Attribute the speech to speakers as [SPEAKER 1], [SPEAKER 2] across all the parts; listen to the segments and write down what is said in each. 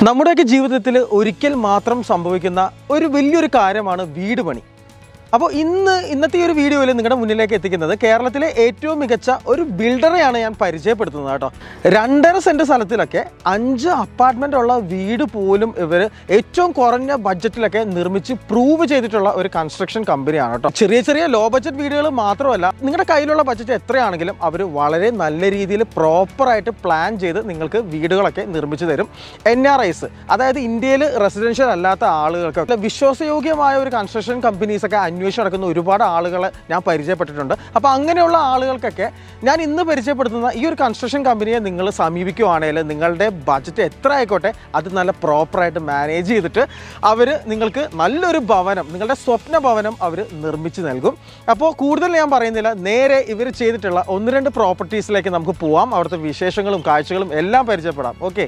[SPEAKER 1] നമ്മുടെയൊക്കെ ജീവിതത്തിൽ ഒരിക്കൽ മാത്രം സംഭവിക്കുന്ന ഒരു വലിയൊരു കാര്യമാണ് വീട് പണി അപ്പോൾ ഇന്ന് ഇന്നത്തെ ഈ ഒരു വീഡിയോയിൽ നിങ്ങളുടെ മുന്നിലേക്ക് എത്തിക്കുന്നത് കേരളത്തിലെ ഏറ്റവും മികച്ച ഒരു ബിൽഡറെയാണ് ഞാൻ പരിചയപ്പെടുത്തുന്നത് കേട്ടോ രണ്ടര സെൻറ്റ് സ്ഥലത്തിലൊക്കെ അഞ്ച് അപ്പാർട്ട്മെൻ്റ് ഉള്ള വീട് പോലും ഇവർ ഏറ്റവും കുറഞ്ഞ ബഡ്ജറ്റിലൊക്കെ നിർമ്മിച്ച് പ്രൂവ് ചെയ്തിട്ടുള്ള ഒരു കൺസ്ട്രക്ഷൻ കമ്പനിയാണ് കേട്ടോ ചെറിയ ചെറിയ ലോ ബഡ്ജറ്റ് വീടുകൾ മാത്രമല്ല നിങ്ങളുടെ കയ്യിലുള്ള ബഡ്ജറ്റ് എത്രയാണെങ്കിലും അവർ വളരെ നല്ല രീതിയിൽ പ്രോപ്പറായിട്ട് പ്ലാൻ ചെയ്ത് നിങ്ങൾക്ക് വീടുകളൊക്കെ നിർമ്മിച്ചു തരും എൻ ആർ ഐസ് അതായത് ഇന്ത്യയിൽ റെസിഡൻഷ്യൽ അല്ലാത്ത ആളുകൾക്ക് വിശ്വാസയോഗ്യമായ ഒരു കൺസ്ട്രക്ഷൻ കമ്പനീസ് ഒക്കെ അന്വേഷിച്ച് നടക്കുന്ന ഒരുപാട് ആളുകളെ ഞാൻ പരിചയപ്പെട്ടിട്ടുണ്ട് അപ്പോൾ അങ്ങനെയുള്ള ആളുകൾക്കൊക്കെ ഞാൻ ഇന്ന് പരിചയപ്പെടുത്തുന്ന ഈ ഒരു കൺസ്ട്രക്ഷൻ കമ്പനിയെ നിങ്ങൾ സമീപിക്കുവാണെങ്കിൽ നിങ്ങളുടെ ബഡ്ജറ്റ് എത്ര ആയിക്കോട്ടെ അത് നല്ല പ്രോപ്പറായിട്ട് മാനേജ് ചെയ്തിട്ട് അവർ നിങ്ങൾക്ക് നല്ലൊരു ഭവനം നിങ്ങളുടെ സ്വപ്ന ഭവനം അവർ നിർമ്മിച്ച് നൽകും അപ്പോൾ കൂടുതൽ ഞാൻ പറയുന്നില്ല നേരെ ഇവർ ചെയ്തിട്ടുള്ള ഒന്ന് രണ്ട് പ്രോപ്പർട്ടീസിലേക്ക് നമുക്ക് പോവാം അവിടുത്തെ വിശേഷങ്ങളും കാഴ്ചകളും എല്ലാം പരിചയപ്പെടാം ഓക്കെ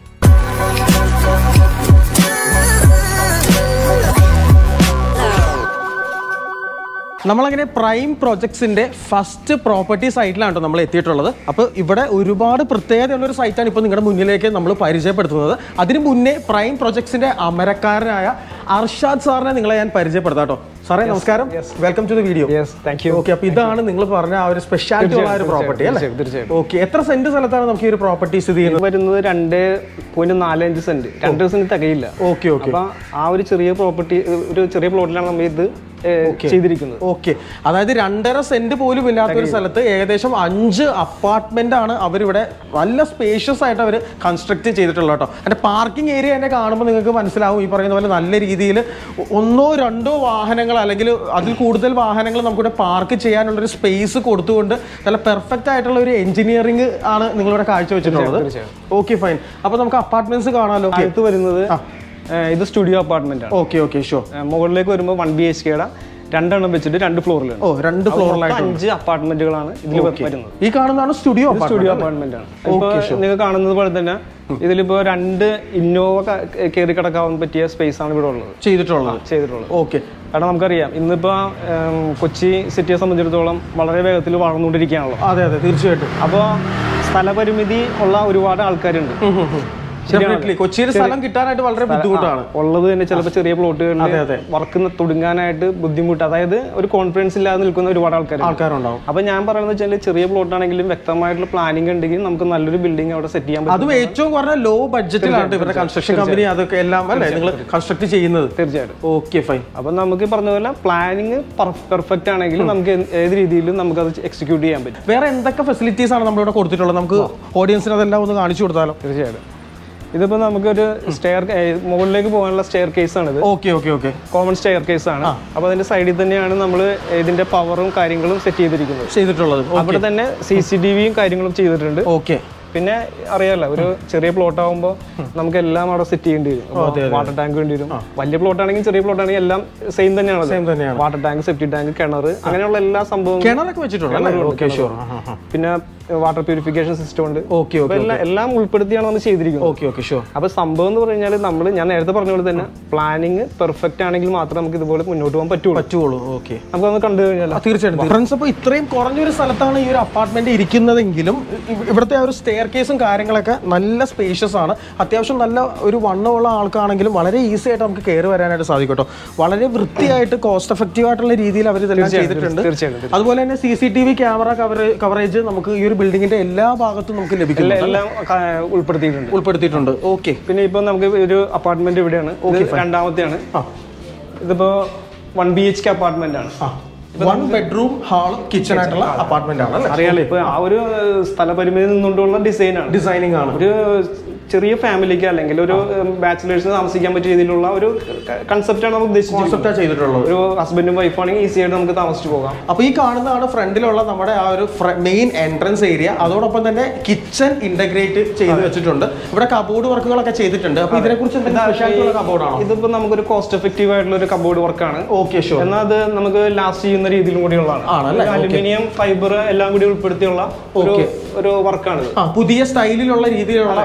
[SPEAKER 1] നമ്മളങ്ങനെ പ്രൈം പ്രൊജക്ട്സിന്റെ ഫസ്റ്റ് പ്രോപ്പർട്ടി സൈറ്റിലാണ് കേട്ടോ നമ്മൾ എത്തിയിട്ടുള്ളത് അപ്പോൾ ഇവിടെ ഒരുപാട് പ്രത്യേകതയുള്ള ഒരു സൈറ്റാണ് ഇപ്പോൾ നിങ്ങളുടെ മുന്നിലേക്ക് നമ്മൾ പരിചയപ്പെടുത്തുന്നത് അതിന് മുന്നേ പ്രൈം പ്രൊജക്ട്സിന്റെ അമരക്കാരനായ അർഷാദ് സാറിനെ നിങ്ങളെ ഞാൻ പരിചയപ്പെടുത്താം കേട്ടോ സാറേ നമസ്കാരം welcome to the video
[SPEAKER 2] yes thank you
[SPEAKER 1] okay അപ്പോൾ ഇതാണ് നിങ്ങൾ പറഞ്ഞ ആ ഒരു സ്പെഷ്യാലിറ്റി ഉള്ള ആ ഒരു പ്രോപ്പർട്ടി അല്ലേ
[SPEAKER 2] തീർച്ചയായും, തീർച്ചയായും.
[SPEAKER 1] ഓക്കെ എത്ര സെന്റ് സ്ഥലത്താണ് നമുക്ക് ഈ ഒരു പ്രോപ്പർട്ടി സ്ഥിതി ചെയ്യുന്നത്
[SPEAKER 2] ഇത് വരുന്നത് രണ്ട് പോയിന്റ് നാലഞ്ച് സെന്റ് രണ്ട് സെന്റ് തികയില്ല
[SPEAKER 1] ഓക്കെ ഓക്കെ
[SPEAKER 2] അപ്പൊ ആ ഒരു ചെറിയ പ്രോപ്പർട്ടി ഒരു ചെറിയ പ്ലോട്ടിലാണ് നമ്മൾ ഇത് ഏ, ചെയ്തിരിക്കുന്നത്
[SPEAKER 1] ഓക്കെ അതായത് രണ്ടര സെന്റ് പോലും ഇല്ലാത്ത ഒരു സ്ഥലത്ത് ഏകദേശം അഞ്ച് അപ്പാർട്ട്മെന്റ് ആണ് അവരിവിടെ നല്ല സ്പേഷ്യസ് ആയിട്ട് അവർ കൺസ്ട്രക്ട് ചെയ്തിട്ടുള്ളത് കേട്ടോ അതിന്റെ പാർക്കിംഗ് ഏരിയ തന്നെ കാണുമ്പോൾ നിങ്ങൾക്ക് മനസ്സിലാവും ഈ പറയുന്ന പോലെ നല്ല രീതിയിൽ ഒന്നോ രണ്ടോ വാഹനങ്ങൾ അല്ലെങ്കിൽ അതിൽ കൂടുതൽ വാഹനങ്ങൾ നമുക്കിവിടെ പാർക്ക് ചെയ്യാനുള്ളൊരു സ്പേസ് കൊടുത്തുകൊണ്ട് നല്ല പെർഫെക്റ്റ് ആയിട്ടുള്ള ഒരു എഞ്ചിനീയറിംഗ് ആണ് നിങ്ങളിവിടെ കാഴ്ചവെച്ചിട്ടുള്ളത്
[SPEAKER 2] തീർച്ചയായും.
[SPEAKER 1] ഓക്കെ ഫൈൻ അപ്പോൾ നമുക്ക് അപ്പാർട്ട്മെന്റ്സ് കാണാമല്ലോ
[SPEAKER 2] അടുത്ത് വരുന്നത് ഏ, ഇത് സ്റ്റുഡിയോ അപ്പാർട്ട്മെന്റ് ആണ്
[SPEAKER 1] ഓക്കെ ഓക്കെ ഷോ
[SPEAKER 2] ഏ, മുകളിലേക്ക് വരുമ്പോൾ വൺ ബി എച്ച് കെയുടെ രണ്ടെണ്ണം വെച്ചിട്ട് രണ്ട് ഫ്ലോറിലാണ്
[SPEAKER 1] ഓ രണ്ട് ഫ്ലോറിലായിട്ട്
[SPEAKER 2] അഞ്ച് അപ്പാർട്ട്മെന്റുകളാണ് ഇതിൽ വരുന്നത്
[SPEAKER 1] ഈ കാണുന്നതാണ് സ്റ്റുഡിയോ
[SPEAKER 2] സ്റ്റുഡിയോ അപ്പാർട്ട്മെന്റ് ആണ് ഇപ്പൊ നിങ്ങൾ കാണുന്നത് പോലെ തന്നെ ഇതിലിപ്പോ രണ്ട് ഇന്നോവ കയറി കിടക്കാൻ പറ്റിയ സ്പേസ് ആണ് ഇവിടെ ഉള്ളത്
[SPEAKER 1] ചെയ്തിട്ടുള്ളത്
[SPEAKER 2] ചെയ്തിട്ടുള്ളത്
[SPEAKER 1] ഓക്കെ
[SPEAKER 2] കാരണം നമുക്കറിയാം ഇന്നിപ്പോ ഉം, കൊച്ചി സിറ്റിയെ സംബന്ധിച്ചിടത്തോളം വളരെ വേഗത്തിൽ വളർന്നുകൊണ്ടിരിക്കുകയാണല്ലോ
[SPEAKER 1] അതെ അതെ തീർച്ചയായിട്ടും
[SPEAKER 2] അപ്പോൾ സ്ഥലപരിമിതി ഉള്ള ഒരുപാട് ആൾക്കാരുണ്ട്
[SPEAKER 1] Definitely. കൊച്ചിയിൽ സ്ഥലം കിട്ടാനായിട്ട് വളരെ ബുദ്ധിമുട്ടാണ്
[SPEAKER 2] ഉള്ളത് തന്നെ ചിലപ്പോൾ ചെറിയ പ്ലോട്ടുകളിൽ
[SPEAKER 1] അതെ, അതെ.
[SPEAKER 2] വർക്ക് തുടങ്ങാനായിട്ട് ബുദ്ധിമുട്ട് അതായത് ഒരു കോൺഫിഡൻസ് ഇല്ലാതെ നിൽക്കുന്ന ഒരുപാട് ആൾക്കാരുണ്ട്
[SPEAKER 1] ആൾക്കാരുണ്ടാവും
[SPEAKER 2] അപ്പൊ ഞാൻ പറയുന്നത് വെച്ചാൽ ചെറിയ പ്ലോട്ട് ആണെങ്കിലും വ്യക്തമായിട്ടുള്ള പ്ലാനിങ് ഉണ്ടെങ്കിൽ നമുക്ക് നല്ലൊരു ബിൽഡിംഗ് അവിടെ സെറ്റ് ചെയ്യാൻ പറ്റും
[SPEAKER 1] അതും ഏറ്റവും കുറഞ്ഞ ലോ ബഡ്ജറ്റിലാണ് ഇവരുടെ കൺസ്ട്രക്ഷൻ കമ്പനി അതൊക്കെ എല്ലാം അല്ലേ നിങ്ങൾ കൺസ്ട്രക്ട് ചെയ്യുന്നത്
[SPEAKER 2] തീർച്ചയായിട്ടും
[SPEAKER 1] ഓക്കെ ഫൈൻ
[SPEAKER 2] അപ്പൊ നമുക്ക് ഈ പറഞ്ഞ പോലെ പ്ലാനിങ് പെർഫെക്റ്റ് ആണെങ്കിൽ നമുക്ക് ഏത് ഏത് രീതിയിലും നമുക്ക് അത് എക്സിക്യൂട്ട് ചെയ്യാൻ പറ്റും
[SPEAKER 1] വേറെ എന്തൊക്കെ ഫെസിലിറ്റീസ് ആണ് നമ്മളിവിടെ കൊടുത്തിട്ടുള്ളത് നമുക്ക് ഓഡിയൻസിന് അതെല്ലാം ഒന്ന് കാണിച്ചു കൊടുത്താലോ
[SPEAKER 2] തീർച്ചയായിട്ടും ഇതിപ്പോ നമുക്കൊരു സ്റ്റെയർ മുകളിലേക്ക് പോകാനുള്ള സ്റ്റെയർ കേസ് ആണ് ഇത്
[SPEAKER 1] okay okay okay
[SPEAKER 2] common staircase ആണ് അപ്പൊ അതിന്റെ സൈഡിൽ തന്നെയാണ് നമ്മൾ ഇതിന്റെ പവറും കാര്യങ്ങളും സെറ്റ് ചെയ്തിരിക്കുന്നത്
[SPEAKER 1] ചെയ്തിട്ടുള്ളത്
[SPEAKER 2] അവിടെ തന്നെ സി സി ടി വിയും കാര്യങ്ങളും ചെയ്തിട്ടുണ്ട്
[SPEAKER 1] ഓക്കെ
[SPEAKER 2] പിന്നെ അറിയാലോ ഒരു ചെറിയ പ്ലോട്ട് ആകുമ്പോൾ നമുക്ക് എല്ലാം അവിടെ സെറ്റ് ചെയ്യേണ്ടി വരും വാട്ടർ ടാങ്ക് വേണ്ടി വരും വലിയ പ്ലോട്ട് ആണെങ്കിൽ ചെറിയ പ്ലോട്ട് ആണെങ്കിൽ എല്ലാം സെയിം തന്നെയാണ്
[SPEAKER 1] സെയിം തന്നെയാണ്
[SPEAKER 2] വാട്ടർ ടാങ്ക് സെപ്റ്റി ടാങ്ക് കിണർ അങ്ങനെയുള്ള എല്ലാ സംഭവങ്ങളും
[SPEAKER 1] കിണറൊക്കെ വെച്ചിട്ടുണ്ട് ഓക്കെ ഷുവർ
[SPEAKER 2] പിന്നെ വാട്ടർ പ്യൂരിഫിക്കേഷൻ സിസ്റ്റം ഉണ്ട്
[SPEAKER 1] ഓക്കെ
[SPEAKER 2] അപ്പൊ എല്ലാം എല്ലാം ഉൾപ്പെടുത്തിയാണ് നമ്മൾ ചെയ്തിരിക്കുന്നത്
[SPEAKER 1] ഓക്കെ ഓക്കെ ഷുവർ
[SPEAKER 2] അപ്പൊ സംഭവം എന്ന് പറഞ്ഞാൽ നമ്മൾ ഞാൻ നേരത്തെ പറഞ്ഞ പോലെ തന്നെ പ്ലാനിങ് പെർഫെക്റ്റ് ആണെങ്കിൽ മാത്രമേ നമുക്ക് ഇതുപോലെ മുന്നോട്ട് പോകാൻ പറ്റുള്ളൂ
[SPEAKER 1] പറ്റുള്ളൂ ഓക്കെ
[SPEAKER 2] നമുക്കൊന്ന് കണ്ടു കഴിഞ്ഞാൽ
[SPEAKER 1] ആ, തീർച്ചയായിട്ടും ഡിഫറൻസ് അപ്പോൾ ഇത്രയും കുറഞ്ഞൊരു സ്ഥലത്താണ് ഈ ഒരു അപ്പാർട്ട്മെന്റ് ഇരിക്കുന്നതെങ്കിലും ഇവ- ഇവിടുത്തെ ആ ഒരു സ്റ്റെയർ കേസും കാര്യങ്ങളൊക്കെ നല്ല സ്പേഷ്യസ് ആണ് അത്യാവശ്യം നല്ല ഒരു വണ്ണമുള്ള ആൾക്കാണെങ്കിലും വളരെ ഈസി ആയിട്ട് നമുക്ക് കയറി വരാനായിട്ട് സാധിക്കും കേട്ടോ വളരെ വൃത്തിയായിട്ട് കോസ്റ്റ് എഫക്റ്റീവ് ആയിട്ടുള്ള രീതിയിൽ അവർ ഇതെല്ലാം ചെയ്തിട്ടുണ്ട്
[SPEAKER 2] തീർച്ചയായിട്ടും
[SPEAKER 1] അതുപോലെ തന്നെ C C T V camera coverage നമുക്ക് ഈ ഒരു ബിൽഡിങ്ങിന്റെ എല്ലാ ഭാഗത്തും നമുക്ക് ലഭിക്കും
[SPEAKER 2] എല്ലാം- എല്ലാം ക- ഉൾപ്പെടുത്തിയിട്ടുണ്ട്
[SPEAKER 1] ഉൾപ്പെടുത്തിയിട്ടുണ്ട് ഓക്കെ
[SPEAKER 2] പിന്നെ ഇപ്പൊ നമുക്ക് ഒരു അപ്പാർട്ട്മെന്റ് ഇവിടെയാണ് ഇത് രണ്ടാമത്തെയാണ്
[SPEAKER 1] ആ
[SPEAKER 2] ഇതിപ്പോ one B H K apartment ആണ്
[SPEAKER 1] ആ വൺ ബെഡ്റൂം ഹാൾ കിച്ചൺ ആയിട്ടുള്ള അപ്പാർട്ട്മെന്റ് ആണ് അല്ലേ
[SPEAKER 2] അറിയാലോ ഇപ്പൊ ആ ഒരു സ്ഥലപരിമിതി നിന്നുകൊണ്ടുള്ള ഡിസൈൻ ആണ്
[SPEAKER 1] ഡിസൈനിങ് ആണ്
[SPEAKER 2] ഒരു ചെറിയ ഫാമിലിക്ക് അല്ലെങ്കിൽ ഒരു ബാച്ചിലേഴ്സിന് താമസിക്കാൻ പറ്റിയ രീതിയിലുള്ള ഒരു കൺസെപ്റ്റ് ആണ് നമുക്ക് ഉദ്ദേശിച്ചത്
[SPEAKER 1] കോൺസെപ്റ്റാ ചെയ്തിട്ടുള്ളത്
[SPEAKER 2] ഒരു ഹസ്ബൻഡും വൈഫ് ആണെങ്കിൽ ഈസി ആയിട്ട് നമുക്ക് താമസിച്ചു പോകാം
[SPEAKER 1] അപ്പൊ ഈ കാണുന്നതാണ് ഫ്രണ്ടിലുള്ള നമ്മുടെ ആ ഒരു മെയിൻ എൻട്രൻസ് ഏരിയ അതോടൊപ്പം തന്നെ കിച്ചൺ ഇന്റഗ്രേറ്റ് ചെയ്ത് വെച്ചിട്ടുണ്ട് ഇവിടെ കബോർഡ് വർക്കുകളൊക്കെ ചെയ്തിട്ടുണ്ട് അപ്പൊ ഇതിനെ കുറിച്ച് എന്തെങ്കിലും സ്പെഷ്യാലിറ്റി ഉള്ള കബോർഡാണോ
[SPEAKER 2] ഇതിപ്പോ നമുക്കൊരു കോസ്റ്റ് എഫക്റ്റീവ് ആയിട്ടുള്ള ഒരു കബോർഡ് വർക്കാണ്
[SPEAKER 1] ഓക്കെ ഷുവർ
[SPEAKER 2] എന്നാൽ അത് നമുക്ക് ലാസ്റ്റ് ചെയ്യുന്ന രീതിയിലും കൂടിയുള്ളതാണ്
[SPEAKER 1] ആണല്ലേ?
[SPEAKER 2] അലുമിനിയം ഫൈബർ എല്ലാം കൂടി ഉൾപ്പെടുത്തിയുള്ള ഒരു ഒരു വർക്കാണ് ഇത്
[SPEAKER 1] ആ പുതിയ സ്റ്റൈലിലുള്ള രീതിയിലുള്ള ഒരു വർക്കാണ്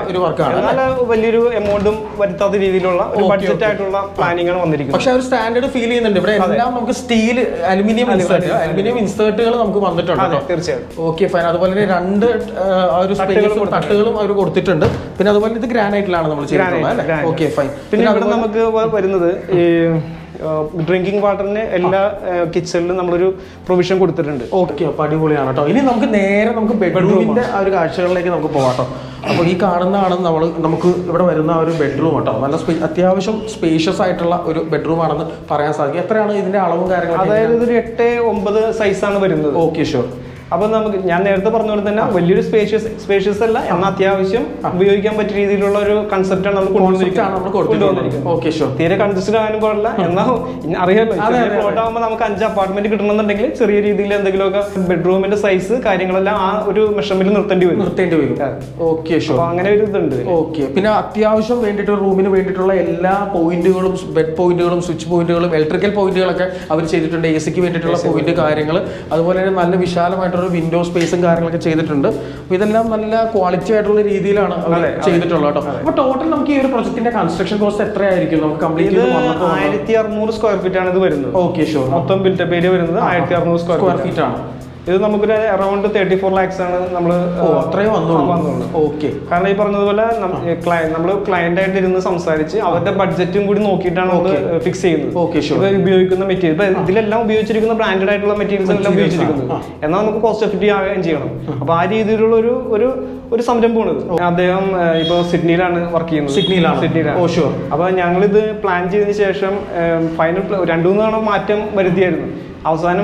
[SPEAKER 1] ആണ്
[SPEAKER 2] എന്നാൽ വലിയൊരു എമൗണ്ടും വരുത്താത്ത രീതിയിലുള്ള ഒരു ബഡ്ജറ്റ് ആയിട്ടുള്ള പ്ലാനിംഗ് ആണ് വന്നിരിക്കുന്നത്
[SPEAKER 1] പക്ഷെ ഒരു സ്റ്റാൻഡേർഡ് ഫീൽ ചെയ്യുന്നുണ്ട് ഇവിടെ എല്ലാം നമുക്ക് സ്റ്റീൽ അലുമിനിയം ഇൻസേർട്ട് അലുമിനിയം ഇൻസേർട്ടുകൾ നമുക്ക് വന്നിട്ടുണ്ട്
[SPEAKER 2] അതെ
[SPEAKER 1] കേട്ടോ
[SPEAKER 2] തീർച്ചയായും
[SPEAKER 1] ഓക്കെ ഫൈൻ അതുപോലെ തന്നെ രണ്ട് ആ, ആ ഒരു സ്പേസും തട്ടുകളും അവർ കൊടുത്തിട്ടുണ്ട് പിന്നെ അതുപോലെ ഇത് ഗ്രാനൈറ്റിലാണ് നമ്മൾ ചെയ്തിട്ടുള്ളത് അല്ലേ
[SPEAKER 2] granite.
[SPEAKER 1] ഓക്കെ ഫൈൻ
[SPEAKER 2] പിന്നെ ഇവിടെ നമുക്ക് വ- വരുന്നത് ഈ ഡ്രിങ്കിങ് വാട്ടറിന് എല്ലാ കിച്ചണിലും നമ്മളൊരു പ്രൊവിഷൻ കൊടുത്തിട്ടുണ്ട്
[SPEAKER 1] ഓക്കെ അപ്പൊ അടിപൊളിയാണ് കേട്ടോ ഇനി നമുക്ക് നേരെ നമുക്ക് ബെഡ്റൂമിന്റെ ആ ഒരു കാഴ്ചകളിലേക്ക് നമുക്ക് പോകാം കേട്ടോ അപ്പോൾ ഈ കാണുന്നതാണ് നമ്മൾ നമുക്ക് ഇവിടെ വരുന്ന ആ ഒരു ബെഡ്റൂം കേട്ടോ നല്ല സ്പേ- അത്യാവശ്യം സ്പേഷ്യസ് ആയിട്ടുള്ള ഒരു ബെഡ്റൂം ആണെന്ന് പറയാൻ സാധിക്കും എത്രയാണ് ഇതിന്റെ അളവും കാര്യങ്ങളൊക്കെ
[SPEAKER 2] അതായത് ഇതൊരു എട്ട് ഒമ്പത് സൈസാണ് വരുന്നത്
[SPEAKER 1] ഓക്കെ ഷുവർ
[SPEAKER 2] അപ്പൊ നമുക്ക് ഞാൻ നേരത്തെ പറഞ്ഞ പോലെ തന്നെ വലിയൊരു സ്പേഷ്യസ് സ്പേഷ്യസ് അല്ല എന്നാൽ അത്യാവശ്യം ഉപയോഗിക്കാൻ പറ്റിയ രീതിയിലുള്ള ഒരു കൺസെപ്റ്റ് ആണ് നമ്മൾ
[SPEAKER 1] ആണ് നമ്മൾ കൊടുത്തിട്ടുള്ളത് ഓക്കെ ഷുവർ
[SPEAKER 2] തീരെ കൺജസ്റ്റഡ് ആകാനും പാടില്ല എന്നാൽ ഇനി അറിയാലോ ചെറിയ പ്ലോട്ട് ആകുമ്പോൾ നമുക്ക് അഞ്ച് അപ്പാർട്ട്മെന്റ് കിട്ടണമെന്നുണ്ടെങ്കിൽ ചെറിയ രീതിയിൽ എന്തെങ്കിലുമൊക്കെ ബെഡ്റൂമിന്റെ സൈസ് കാര്യങ്ങളെല്ലാം ആ ഒരു മെഷർമെന്റ് നിർത്തേണ്ടി വരും
[SPEAKER 1] നിർത്തേണ്ടി വരും ഓക്കെ ഷുവർ
[SPEAKER 2] അപ്പൊ അങ്ങനെ ഒരു ഇതുണ്ട് ഇതിന്.
[SPEAKER 1] ഓക്കെ പിന്നെ അത്യാവശ്യം വേണ്ടിയിട്ട് റൂമിന് വേണ്ടിയിട്ടുള്ള എല്ലാ പോയിന്റുകളും ബെഡ് പോയിന്റുകളും സ്വിച്ച് പോയിന്റുകളും ഇലക്ട്രിക്കൽ പോയിന്റുകളൊക്കെ അവർ ചെയ്തിട്ടുണ്ട് എ സിക്ക് വേണ്ടിയിട്ടുള്ള പോയിന്റ് കാര്യങ്ങൾ അതുപോലെ തന്നെ നല്ല വിശാലമായിട്ടുള്ള വിൻഡോ സ്പേസും കാര്യങ്ങളൊക്കെ ചെയ്തിട്ടുണ്ട് അപ്പോൾ ഇതെല്ലാം നല്ല ക്വാളിറ്റി ആയിട്ടുള്ള രീതിയിലാണ് അവർ ചെയ്തിട്ടുള്ളത് കേട്ടോ അപ്പോൾ ടോട്ടൽ നമുക്ക് ഈ ഒരു പ്രൊജക്ടിന്റെ കൺസ്ട്രക്ഷൻ കോസ്റ്റ് എത്രയായിരിക്കും നമുക്ക് കംപ്ലീറ്റ്
[SPEAKER 2] ഇത്
[SPEAKER 1] ചെയ്ത് വന്നപ്പോൾ
[SPEAKER 2] ആയിരത്തി അറുന്നൂറ് സ്ക്വയർ ഫീറ്റ് ആണ് ഇത് വരുന്നത്
[SPEAKER 1] ഓക്കെ ഷുവർ
[SPEAKER 2] മൊത്തം ബിൽറ്റപ്പ് ഏരിയ വരുന്നത് ആയിരത്തി അറുന്നൂറ് സ്ക്വയർ
[SPEAKER 1] സ്ക്വയർ
[SPEAKER 2] ഫീറ്റ്
[SPEAKER 1] ഫീറ്റ് ആണ്
[SPEAKER 2] ഇത് നമുക്കൊരു അറൌണ്ട് തേർട്ടി ഫോർ ലാക്സ് ആണ് നമ്മൾ
[SPEAKER 1] ഓ അത്രയും വന്നോളൂ ഓക്കെ
[SPEAKER 2] കാരണം ഈ പറഞ്ഞതുപോലെ നമ്മൾ ക്ലയന്റ് ആയിട്ട് ഇരുന്ന് സംസാരിച്ച് അവരുടെ ബഡ്ജറ്റും കൂടി നോക്കിയിട്ടാണ് നമ്മൾ ഫിക്സ് ചെയ്യുന്നത്
[SPEAKER 1] ഓക്കെ ഷുവർ
[SPEAKER 2] ഇപ്പൊ ഉപയോഗിക്കുന്ന മെറ്റീരിയൽ ഇപ്പൊ ഇതിലെല്ലാം ഉപയോഗിച്ചിരിക്കുന്ന ബ്രാൻഡഡ് ആയിട്ടുള്ള മെറ്റീരിയൽസ് എല്ലാം ഉപയോഗിച്ചിരിക്കുന്നത് എന്നാൽ നമുക്ക് കോസ്റ്റ് എഫക്റ്റീവ് ആവുകയും ചെയ്യണം അപ്പൊ ആ രീതിയിലുള്ള ഒരു ഒരു ഒരു സംരംഭമാണ് ഇത് അദ്ദേഹം ഏഹ്, ഇപ്പൊ സിഡ്നിയിലാണ് വർക്ക് ചെയ്യുന്നത്
[SPEAKER 1] സിഡ്നിയിലാണ്
[SPEAKER 2] സിഡ്നിയിലാണ്
[SPEAKER 1] ഓ ഷുവർ
[SPEAKER 2] അപ്പൊ ഞങ്ങളിത് പ്ലാൻ ചെയ്തതിന് ശേഷം ഫൈനൽ രണ്ടു മൂന്ന് തവണ മാറ്റം വരുത്തിയായിരുന്നു അവസാനം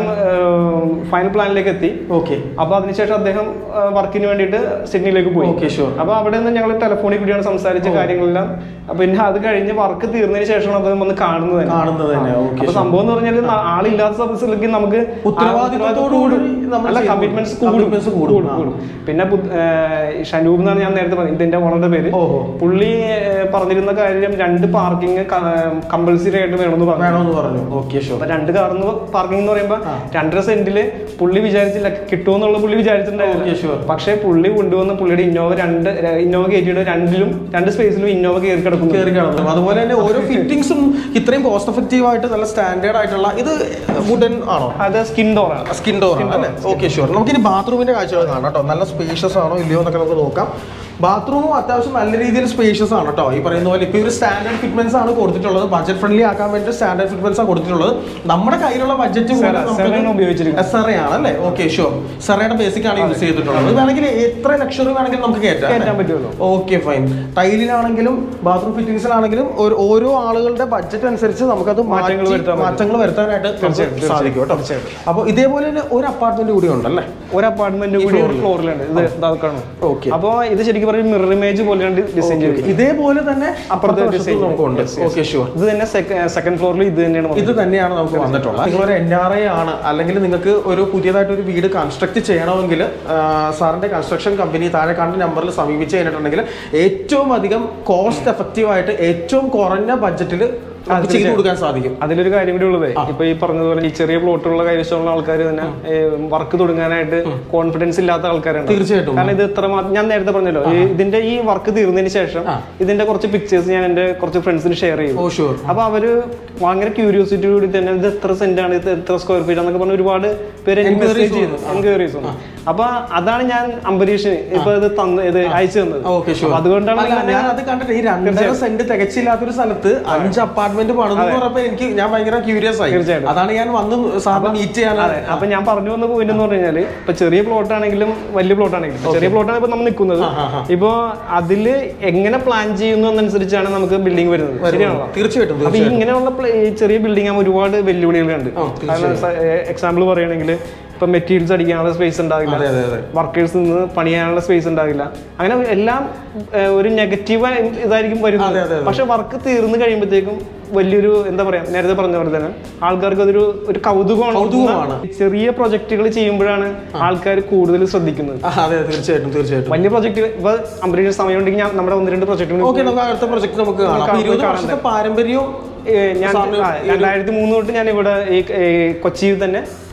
[SPEAKER 2] ഫൈനൽ പ്ലാനിലേക്ക് എത്തി
[SPEAKER 1] ഓക്കെ
[SPEAKER 2] അപ്പൊ അതിനുശേഷം അദ്ദേഹം വർക്കിന് വേണ്ടിയിട്ട് സിഡ്നിയിലേക്ക് പോയി
[SPEAKER 1] ഓക്കെ ഷുവർ
[SPEAKER 2] അപ്പൊ അവിടെ നിന്ന് ഞങ്ങൾ ടെലിഫോണിൽ കൂടിയാണ് സംസാരിച്ച കാര്യങ്ങളെല്ലാം അപ്പൊ പിന്നെ അത് കഴിഞ്ഞ് വർക്ക് തീർന്നതിന് ശേഷമാണ് അദ്ദേഹം വന്ന് കാണുന്നത് തന്നെ.
[SPEAKER 1] കാണുന്നത് തന്നെ ഓക്കെ
[SPEAKER 2] അപ്പൊ സംഭവം എന്ന് പറഞ്ഞാൽ ന- ആളില്ലാത്ത സമയത്തിലേക്ക് നമുക്ക്
[SPEAKER 1] ഉത്തരവാദിത്വത്തോടുകൂടി നമ്മൾ
[SPEAKER 2] അല്ല
[SPEAKER 1] ചെയ്യുന്നു.
[SPEAKER 2] കമ്മിറ്റ്മെന്റ്സ്
[SPEAKER 1] Commitments കൂടും.
[SPEAKER 2] കൂടും കൂടും പിന്നെ ബുദ്ധ- ഏഹ് ഷനൂബ് എന്നാണ് ഞാൻ നേരത്തെ പറഞ്ഞത് ഇതിന്റെ ഓണറുടെ പേര്
[SPEAKER 1] ഓഹോ
[SPEAKER 2] പുള്ളി ഏഹ് പറഞ്ഞിരുന്ന കാര്യം രണ്ട് പാർക്കിംഗ് കമ്പൽസറി ആയിട്ട് വേണമെന്ന് പറഞ്ഞു
[SPEAKER 1] വേണമെന്ന് പറഞ്ഞു ഓക്കെ ഷുവർ
[SPEAKER 2] അപ്പൊ രണ്ട് കാർന്ന് പാർക്കിംഗ് എന്ന് പറയുമ്പോ രണ്ടര സെന്റില് പുള്ളി വിചാരിച്ചില്ല കിട്ടുമെന്നുള്ള പുള്ളി
[SPEAKER 1] Okay, sure.
[SPEAKER 2] വിചാരിച്ചിട്ടുണ്ടായിരുന്നു പക്ഷേ പുള്ളി കൊണ്ടുവന്ന പുള്ളിയുടെ ഇന്നോവ രണ്ട് ഇന്നോവ കയറ്റിയുടെ രണ്ടിലും രണ്ട് സ്പേസിലും ഇന്നോവ കയറി കിടക്കുന്നു
[SPEAKER 1] കയറി കിടന്നു അതുപോലെ തന്നെ ഓരോ ഫിറ്റിംഗ്സും ഇത്രയും കോസ്റ്റ് എഫക്റ്റീവ് ആയിട്ട് നല്ല സ്റ്റാൻഡേർഡ് ആയിട്ടുള്ള ഇത് വുഡൻ ആണോ
[SPEAKER 2] അത് സ്കിൻ ഡോർ ആണ്
[SPEAKER 1] സ്കിൻ ഡോർ ആണ് അല്ലേ ഓക്കെ ഷുവർ നമുക്കിനി ബാത്റൂമിന്റെ കാഴ്ചകൾ കാണാം കേട്ടോ നല്ല സ്പേഷ്യസ് ആണോ ഇല്ലയോ എന്നൊക്കെ നമുക്ക് നോക്കാം ബാത്റൂമും അത്യാവശ്യം നല്ല രീതിയിൽ സ്പേഷ്യസ് ആണ് കേട്ടോ ഈ പറയുന്ന പോലെ ഇപ്പോൾ ഒരു സ്റ്റാൻഡേർഡ് ഫിറ്റ്മെന്റ്സ് ആണ് കൊടുത്തിട്ടുള്ളത് ബഡ്ജറ്റ് ഫ്രണ്ട്ലി ആക്കാൻ വേണ്ടി സ്റ്റാൻഡേർഡ് ഫിറ്റ്മെന്റ്സ് ആണ് കൊടുത്തിട്ടുള്ളത് നമ്മുടെ കയ്യിലുള്ള ബഡ്ജറ്റ്
[SPEAKER 2] Sera- Sera ആണ് ഉപയോഗിച്ചിരിക്കുന്നത്.
[SPEAKER 1] സെറയാണ് അല്ലേ ഓക്കെ ഷുവർ സെറയുടെ ബേസിക് ആണ് യൂസ് ചെയ്തിട്ടുള്ളത് വേണമെങ്കിൽ എത്ര ലക്ഷറി വേണമെങ്കിലും നമുക്ക് കയറ്റാം
[SPEAKER 2] കയറ്റാൻ പറ്റുമല്ലോ
[SPEAKER 1] ഓക്കെ ഫൈൻ ടൈലിലാണെങ്കിലും ബാത്റൂം ഫിറ്റിംഗ്സിലാണെങ്കിലും ഒരു- ഓരോ ആളുകളുടെ ബഡ്ജറ്റ് അനുസരിച്ച് നമുക്കത്
[SPEAKER 2] മാറ്റങ്ങൾ
[SPEAKER 1] മാറ്റി-
[SPEAKER 2] വരുത്താൻ പറ്റും.
[SPEAKER 1] മാറ്റങ്ങൾ വരുത്താനായിട്ട് നമുക്ക്
[SPEAKER 2] തീർച്ചയായും,
[SPEAKER 1] സാധിക്കും കേട്ടോ
[SPEAKER 2] തീർച്ചയായും.
[SPEAKER 1] അപ്പോൾ ഇതേപോലെ തന്നെ ഒരു അപ്പാർട്ട്മെന്റ് കൂടി ഉണ്ടല്ലേ
[SPEAKER 2] ഒരു അപ്പാർട്ട്മെന്റ് കൂടി ഒരു ഫ്ലോറിലുണ്ട് ഇത് ഇതാക്കണം
[SPEAKER 1] ഓക്കെ
[SPEAKER 2] അപ്പൊ ഇത് ശരിക്കും പറയും മിറർ ഇമേജ് പോലെയാണ് ഡിസൈൻ ചെയ്തത്
[SPEAKER 1] ഇതേപോലെ തന്നെ
[SPEAKER 2] അപ്പുറത്തെ
[SPEAKER 1] അപ്പുറത്തെ
[SPEAKER 2] design.
[SPEAKER 1] വശത്തും നമുക്കുണ്ട്
[SPEAKER 2] Yes, yes.
[SPEAKER 1] ഓക്കെ ഷുവർ
[SPEAKER 2] ഇത് തന്നെ സെക്കൻഡ് ഫ്ലോറിൽ ഇത് തന്നെയാണ് വന്നത്.
[SPEAKER 1] ഇത് തന്നെയാണ് നമുക്ക് വന്നിട്ടുള്ളത് നിങ്ങളൊരു എൻ ആർ ഐ ആണ് അല്ലെങ്കിൽ നിങ്ങൾക്ക് ഒരു പുതിയതായിട്ട് ഒരു വീട് കൺസ്ട്രക്ട് ചെയ്യണമെങ്കിൽ സാറിന്റെ കൺസ്ട്രക്ഷൻ കമ്പനി താഴെ കാണുന്ന നമ്പറിൽ സമീപിച്ച് കഴിഞ്ഞിട്ടുണ്ടെങ്കിൽ ഏറ്റവും അധികം കോസ്റ്റ് എഫക്റ്റീവ് ആയിട്ട് ഏറ്റവും കുറഞ്ഞ ബഡ്ജറ്റിൽ നമുക്ക് ചെയ്തു കൊടുക്കാൻ സാധിക്കും
[SPEAKER 2] അതിലൊരു കാര്യം കൂടി ഉള്ളത് ഇപ്പൊ ഈ പറഞ്ഞതുപോലെ ഈ ചെറിയ പ്ലോട്ടുള്ള കൈവശമുള്ള ആൾക്കാർ തന്നെ വർക്ക് തുടങ്ങാനായിട്ട് കോൺഫിഡൻസ് ഇല്ലാത്ത ആൾക്കാരാണ്
[SPEAKER 1] തീർച്ചയായിട്ടും
[SPEAKER 2] കാരണം ഇത് എത്ര മാ- ഞാൻ നേരത്തെ പറഞ്ഞല്ലോ ഈ ഇതിന്റെ ഈ വർക്ക് തീർന്നതിന് ശേഷം ഇതിന്റെ കുറച്ച് പിക്ചേഴ്സ് ഞാൻ എന്റെ കുറച്ച് ഫ്രണ്ട്സിന് ഷെയർ ചെയ്തു
[SPEAKER 1] ഓ ഷുവർ
[SPEAKER 2] അപ്പൊ അവര് ഭയങ്കര ക്യൂരിയോസിറ്റി കൂടി തന്നെ ഇത് എത്ര സെന്റ് ആണ് ഇത് എത്ര സ്ക്വയർ ഫീറ്റ് എന്നൊക്കെ പറഞ്ഞ് ഒരുപാട് പേര് എനിക്ക് മെസ്സേജ് ചെയ്തു എൻക്വയറീസ് വന്നു അപ്പൊ അതാണ് ഞാൻ അംബരീഷിന് ഇപ്പൊ ഇത് തന്ന് ഇത് അയച്ചു തന്നത്
[SPEAKER 1] ഓക്കെ ഷുവർ
[SPEAKER 2] അപ്പൊ അതുകൊണ്ടാണ്
[SPEAKER 1] അല്ല, ഞാൻ അത് കണ്ടിട്ട് ഈ രണ്ടര സെന്റ് തികച്ചില്ലാത്തൊരു സ്ഥലത്ത് അഞ്ച് അപ്പാർട്ട്മെന്റ് പണിതെന്ന് പറഞ്ഞപ്പോ എനിക്ക് ഞാൻ ഭയങ്കര ക്യൂരിയസ് ആയി
[SPEAKER 2] തീർച്ചയായിട്ടും.
[SPEAKER 1] അതാണ് ഞാൻ വന്ന് സാറിന് മീറ്റ് ചെയ്യാൻ
[SPEAKER 2] അതെ അപ്പൊ ഞാൻ പറഞ്ഞു വന്ന പോയിന്റ് എന്ന് പറഞ്ഞു കഴിഞ്ഞാല് ഇപ്പൊ ചെറിയ പ്ലോട്ട് ആണെങ്കിലും വലിയ പ്ലോട്ട് ആണെങ്കിലും ഇപ്പൊ ചെറിയ പ്ലോട്ടാണ് ഇപ്പൊ നമ്മൾ നിൽക്കുന്നത് ഇപ്പൊ അതില് എങ്ങനെ പ്ലാൻ ചെയ്യുന്നു എന്നനുസരിച്ചാണ് നമുക്ക് ബിൽഡിംഗ് വരുന്നത് ശരിയാണോ
[SPEAKER 1] തീർച്ചയായിട്ടും
[SPEAKER 2] അപ്പൊ ഈ ഇങ്ങനെയുള്ള പ്ല- ഈ ചെറിയ ബിൽഡിംഗ് ആകുമ്പോൾ ഒരുപാട് വെല്ലുവിളികളുണ്ട് കാരണം എക്സാമ്പിൾ പറയുകയാണെങ്കിൽ ഇപ്പൊ മെറ്റീരിയൽസ് അടിക്കാനുള്ള സ്പേസ് ഉണ്ടാവില്ല
[SPEAKER 1] അതെ അതെ അതെ
[SPEAKER 2] വർക്കേഴ്സ് നിന്ന് പണിയാനുള്ള സ്പേസ് ഉണ്ടാവില്ല അങ്ങനെ എല്ലാം ഏഹ്, ഒരു നെഗറ്റീവ് ഇതായിരിക്കും വരുന്നത്
[SPEAKER 1] അതെ, അതെ, അതെ.
[SPEAKER 2] പക്ഷെ വർക്ക് തീർന്നു കഴിയുമ്പോഴത്തേക്കും വലിയൊരു എന്താ പറയാ നേരത്തെ പറഞ്ഞ പോലെ തന്നെ ആൾക്കാർക്ക് അതൊരു ഒരു കൗതുകമാണ്
[SPEAKER 1] കൗതുകമാണ്.
[SPEAKER 2] ചെറിയ പ്രൊജക്ടുകൾ ചെയ്യുമ്പോഴാണ് ആൾക്കാർ കൂടുതൽ ശ്രദ്ധിക്കുന്നത്
[SPEAKER 1] ആ, അതെ തീർച്ചയായിട്ടും തീർച്ചയായിട്ടും
[SPEAKER 2] വലിയ പ്രൊജക്ട് ഇപ്പൊ അംബരീഷ് സമയം ഉണ്ടെങ്കിൽ ഞാൻ നമ്മുടെ ഒന്ന് രണ്ട് പ്രൊജക്ടുകൾ
[SPEAKER 1] ഓക്കെ നമുക്ക് അടുത്ത പ്രൊജക്ട് നമുക്ക് കാണാം അപ്പൊ ഇരുപത് വർഷത്തെ പാരമ്പര്യവും
[SPEAKER 2] ഞാൻ
[SPEAKER 1] സാറിന്
[SPEAKER 2] ആ, രണ്ടായിരത്തി മൂന്ന് തൊട്ട് ഞാൻ ഇവിടെ ഈ ഈ കൊച്ചിയിൽ തന്നെ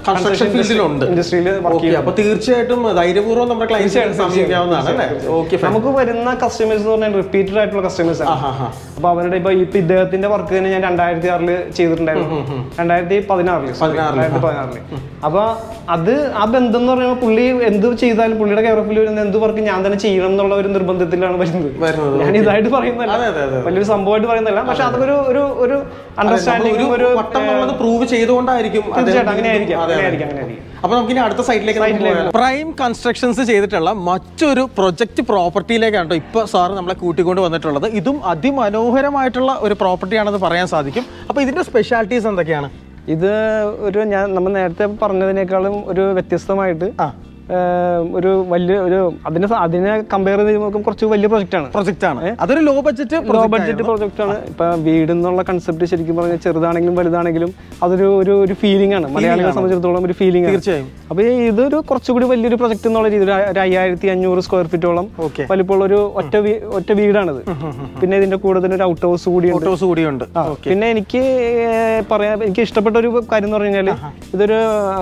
[SPEAKER 1] കൺസ്ട്രക്ഷൻ ഫീൽഡിലുണ്ട്
[SPEAKER 2] ഇൻഡസ്ട്രിയിൽ വർക്ക്
[SPEAKER 1] ഓക്കെ അപ്പൊ തീർച്ചയായിട്ടും ധൈര്യപൂർവ്വം നമ്മുടെ ക്ലയൻസ് സമീപിക്കാവുന്നതാണ് അല്ലേ ഓക്കെ
[SPEAKER 2] നമുക്ക് വരുന്ന കസ്റ്റമേഴ്സ് എന്ന് പറഞ്ഞാൽ റിപ്പീറ്റഡ് ആയിട്ടുള്ള കസ്റ്റമേഴ്സ് ആണ് അപ്പൊ അവരുടെ ഇപ്പൊ ഇപ്പൊ ഇദ്ദേഹത്തിന്റെ വർക്ക് തന്നെ ഞാൻ രണ്ടായിരത്തി ആറില് ചെയ്തിട്ടുണ്ടായിരുന്നു രണ്ടായിരത്തി പതിനാറില് രണ്ടായിരത്തി പതിനാറില് അപ്പൊ അത് ആ ബന്ധം എന്ന് പറയുമ്പോൾ പുള്ളി എന്ത് ചെയ്താലും പുള്ളിയുടെ കെയർഫിൽ വരുന്ന എന്ത് വർക്ക് ഞാൻ തന്നെ ചെയ്യണം എന്നുള്ള ഒരു നിർബന്ധത്തിലാണ് വരുന്നത്
[SPEAKER 1] വരുന്നത്
[SPEAKER 2] ഞാൻ ഇതായിട്ട് പറയുന്നല്ല
[SPEAKER 1] അതെ അതെ അതെ
[SPEAKER 2] വലിയൊരു സംഭവമായിട്ട് പറയുന്നല്ല പക്ഷെ അതൊക്കെ ഒരു ഒരു ഒരു
[SPEAKER 1] ഒരു
[SPEAKER 2] അണ്ടർസ്റ്റാൻഡിങ് ഒരു
[SPEAKER 1] വട്ടം എന്നുള്ളത് പ്രൂവ് ചെയ്തുകൊണ്ടായിരിക്കും അദ്ദേഹം
[SPEAKER 2] തീർച്ചയായിട്ടും അങ്ങനെ ആയിരിക്കാം
[SPEAKER 1] അതെ,
[SPEAKER 2] അങ്ങനെ
[SPEAKER 1] അതെ.
[SPEAKER 2] ആയിരിക്കാം അങ്ങനെ ആയിരിക്കും
[SPEAKER 1] അപ്പൊ നമുക്കിനി അടുത്ത സൈറ്റിലേക്ക് നമുക്ക് പോയാലോ? പ്രൈം കൺസ്ട്രക്ഷൻസ് ചെയ്തിട്ടുള്ള മറ്റൊരു പ്രൊജക്ട് പ്രോപ്പർട്ടിയിലേക്കാണ് കേട്ടോ ഇപ്പൊ സാറ് നമ്മളെ കൂട്ടിക്കൊണ്ട് വന്നിട്ടുള്ളത് ഇതും അതിമനോഹരമായിട്ടുള്ള ഒരു പ്രോപ്പർട്ടിയാണെന്ന് പറയാൻ സാധിക്കും അപ്പൊ ഇതിന്റെ സ്പെഷ്യാലിറ്റീസ് എന്തൊക്കെയാണ്
[SPEAKER 2] ഇത് ഒരു ഞാൻ നമ്മൾ നേരത്തെ പറഞ്ഞതിനേക്കാളും ഒരു വ്യത്യസ്തമായിട്ട്
[SPEAKER 1] ആ.
[SPEAKER 2] ഏഹ്, ഒരു വലിയ ഒരു അതിനെ സ- അതിനെ കമ്പയർ ചെയ്ത് നോക്കുമ്പോൾ കുറച്ച് വലിയ പ്രൊജക്റ്റ് ആണ്
[SPEAKER 1] പ്രൊജക്റ്റ് ആണ് അതൊരു low budget
[SPEAKER 2] low budget project ആണ് ഇപ്പൊ വീട് എന്നുള്ള കൺസെപ്റ്റ് ശരിക്കും പറഞ്ഞാൽ ചെറുതാണെങ്കിലും വലുതാണെങ്കിലും അതൊരു ഒരു ഒരു ഫീലിംഗ് ആണ് മലയാളികളെ സംബന്ധിച്ചിടത്തോളം ഒരു ഫീലിംഗ് ആണ്
[SPEAKER 1] തീർച്ചയായും
[SPEAKER 2] അപ്പൊ ഈ ഇതൊരു കുറച്ചുകൂടി വലിയൊരു പ്രൊജക്ട് എന്നുള്ള രീതിയിൽ ഒരു ഒരു അയ്യായിരത്തി അഞ്ഞൂറ് സ്ക്വയർ ഫീറ്റോളം
[SPEAKER 1] ഓക്കെ
[SPEAKER 2] വലിപ്പമുള്ള ഒരു ഒറ്റ വീ- ഒറ്റ വീടാണിത് പിന്നെ ഇതിന്റെ കൂടെ തന്നെ ഒരു ഔട്ട് ഹൗസ് കൂടി
[SPEAKER 1] ഫോട്ടോസ് കൂടിയുണ്ട്
[SPEAKER 2] പിന്നെ എനിക്ക് ഏർ, പറയാൻ എനിക്ക് ഇഷ്ടപ്പെട്ട ഒരു കാര്യം എന്ന് പറഞ്ഞു കഴിഞ്ഞാൽ ഇതൊരു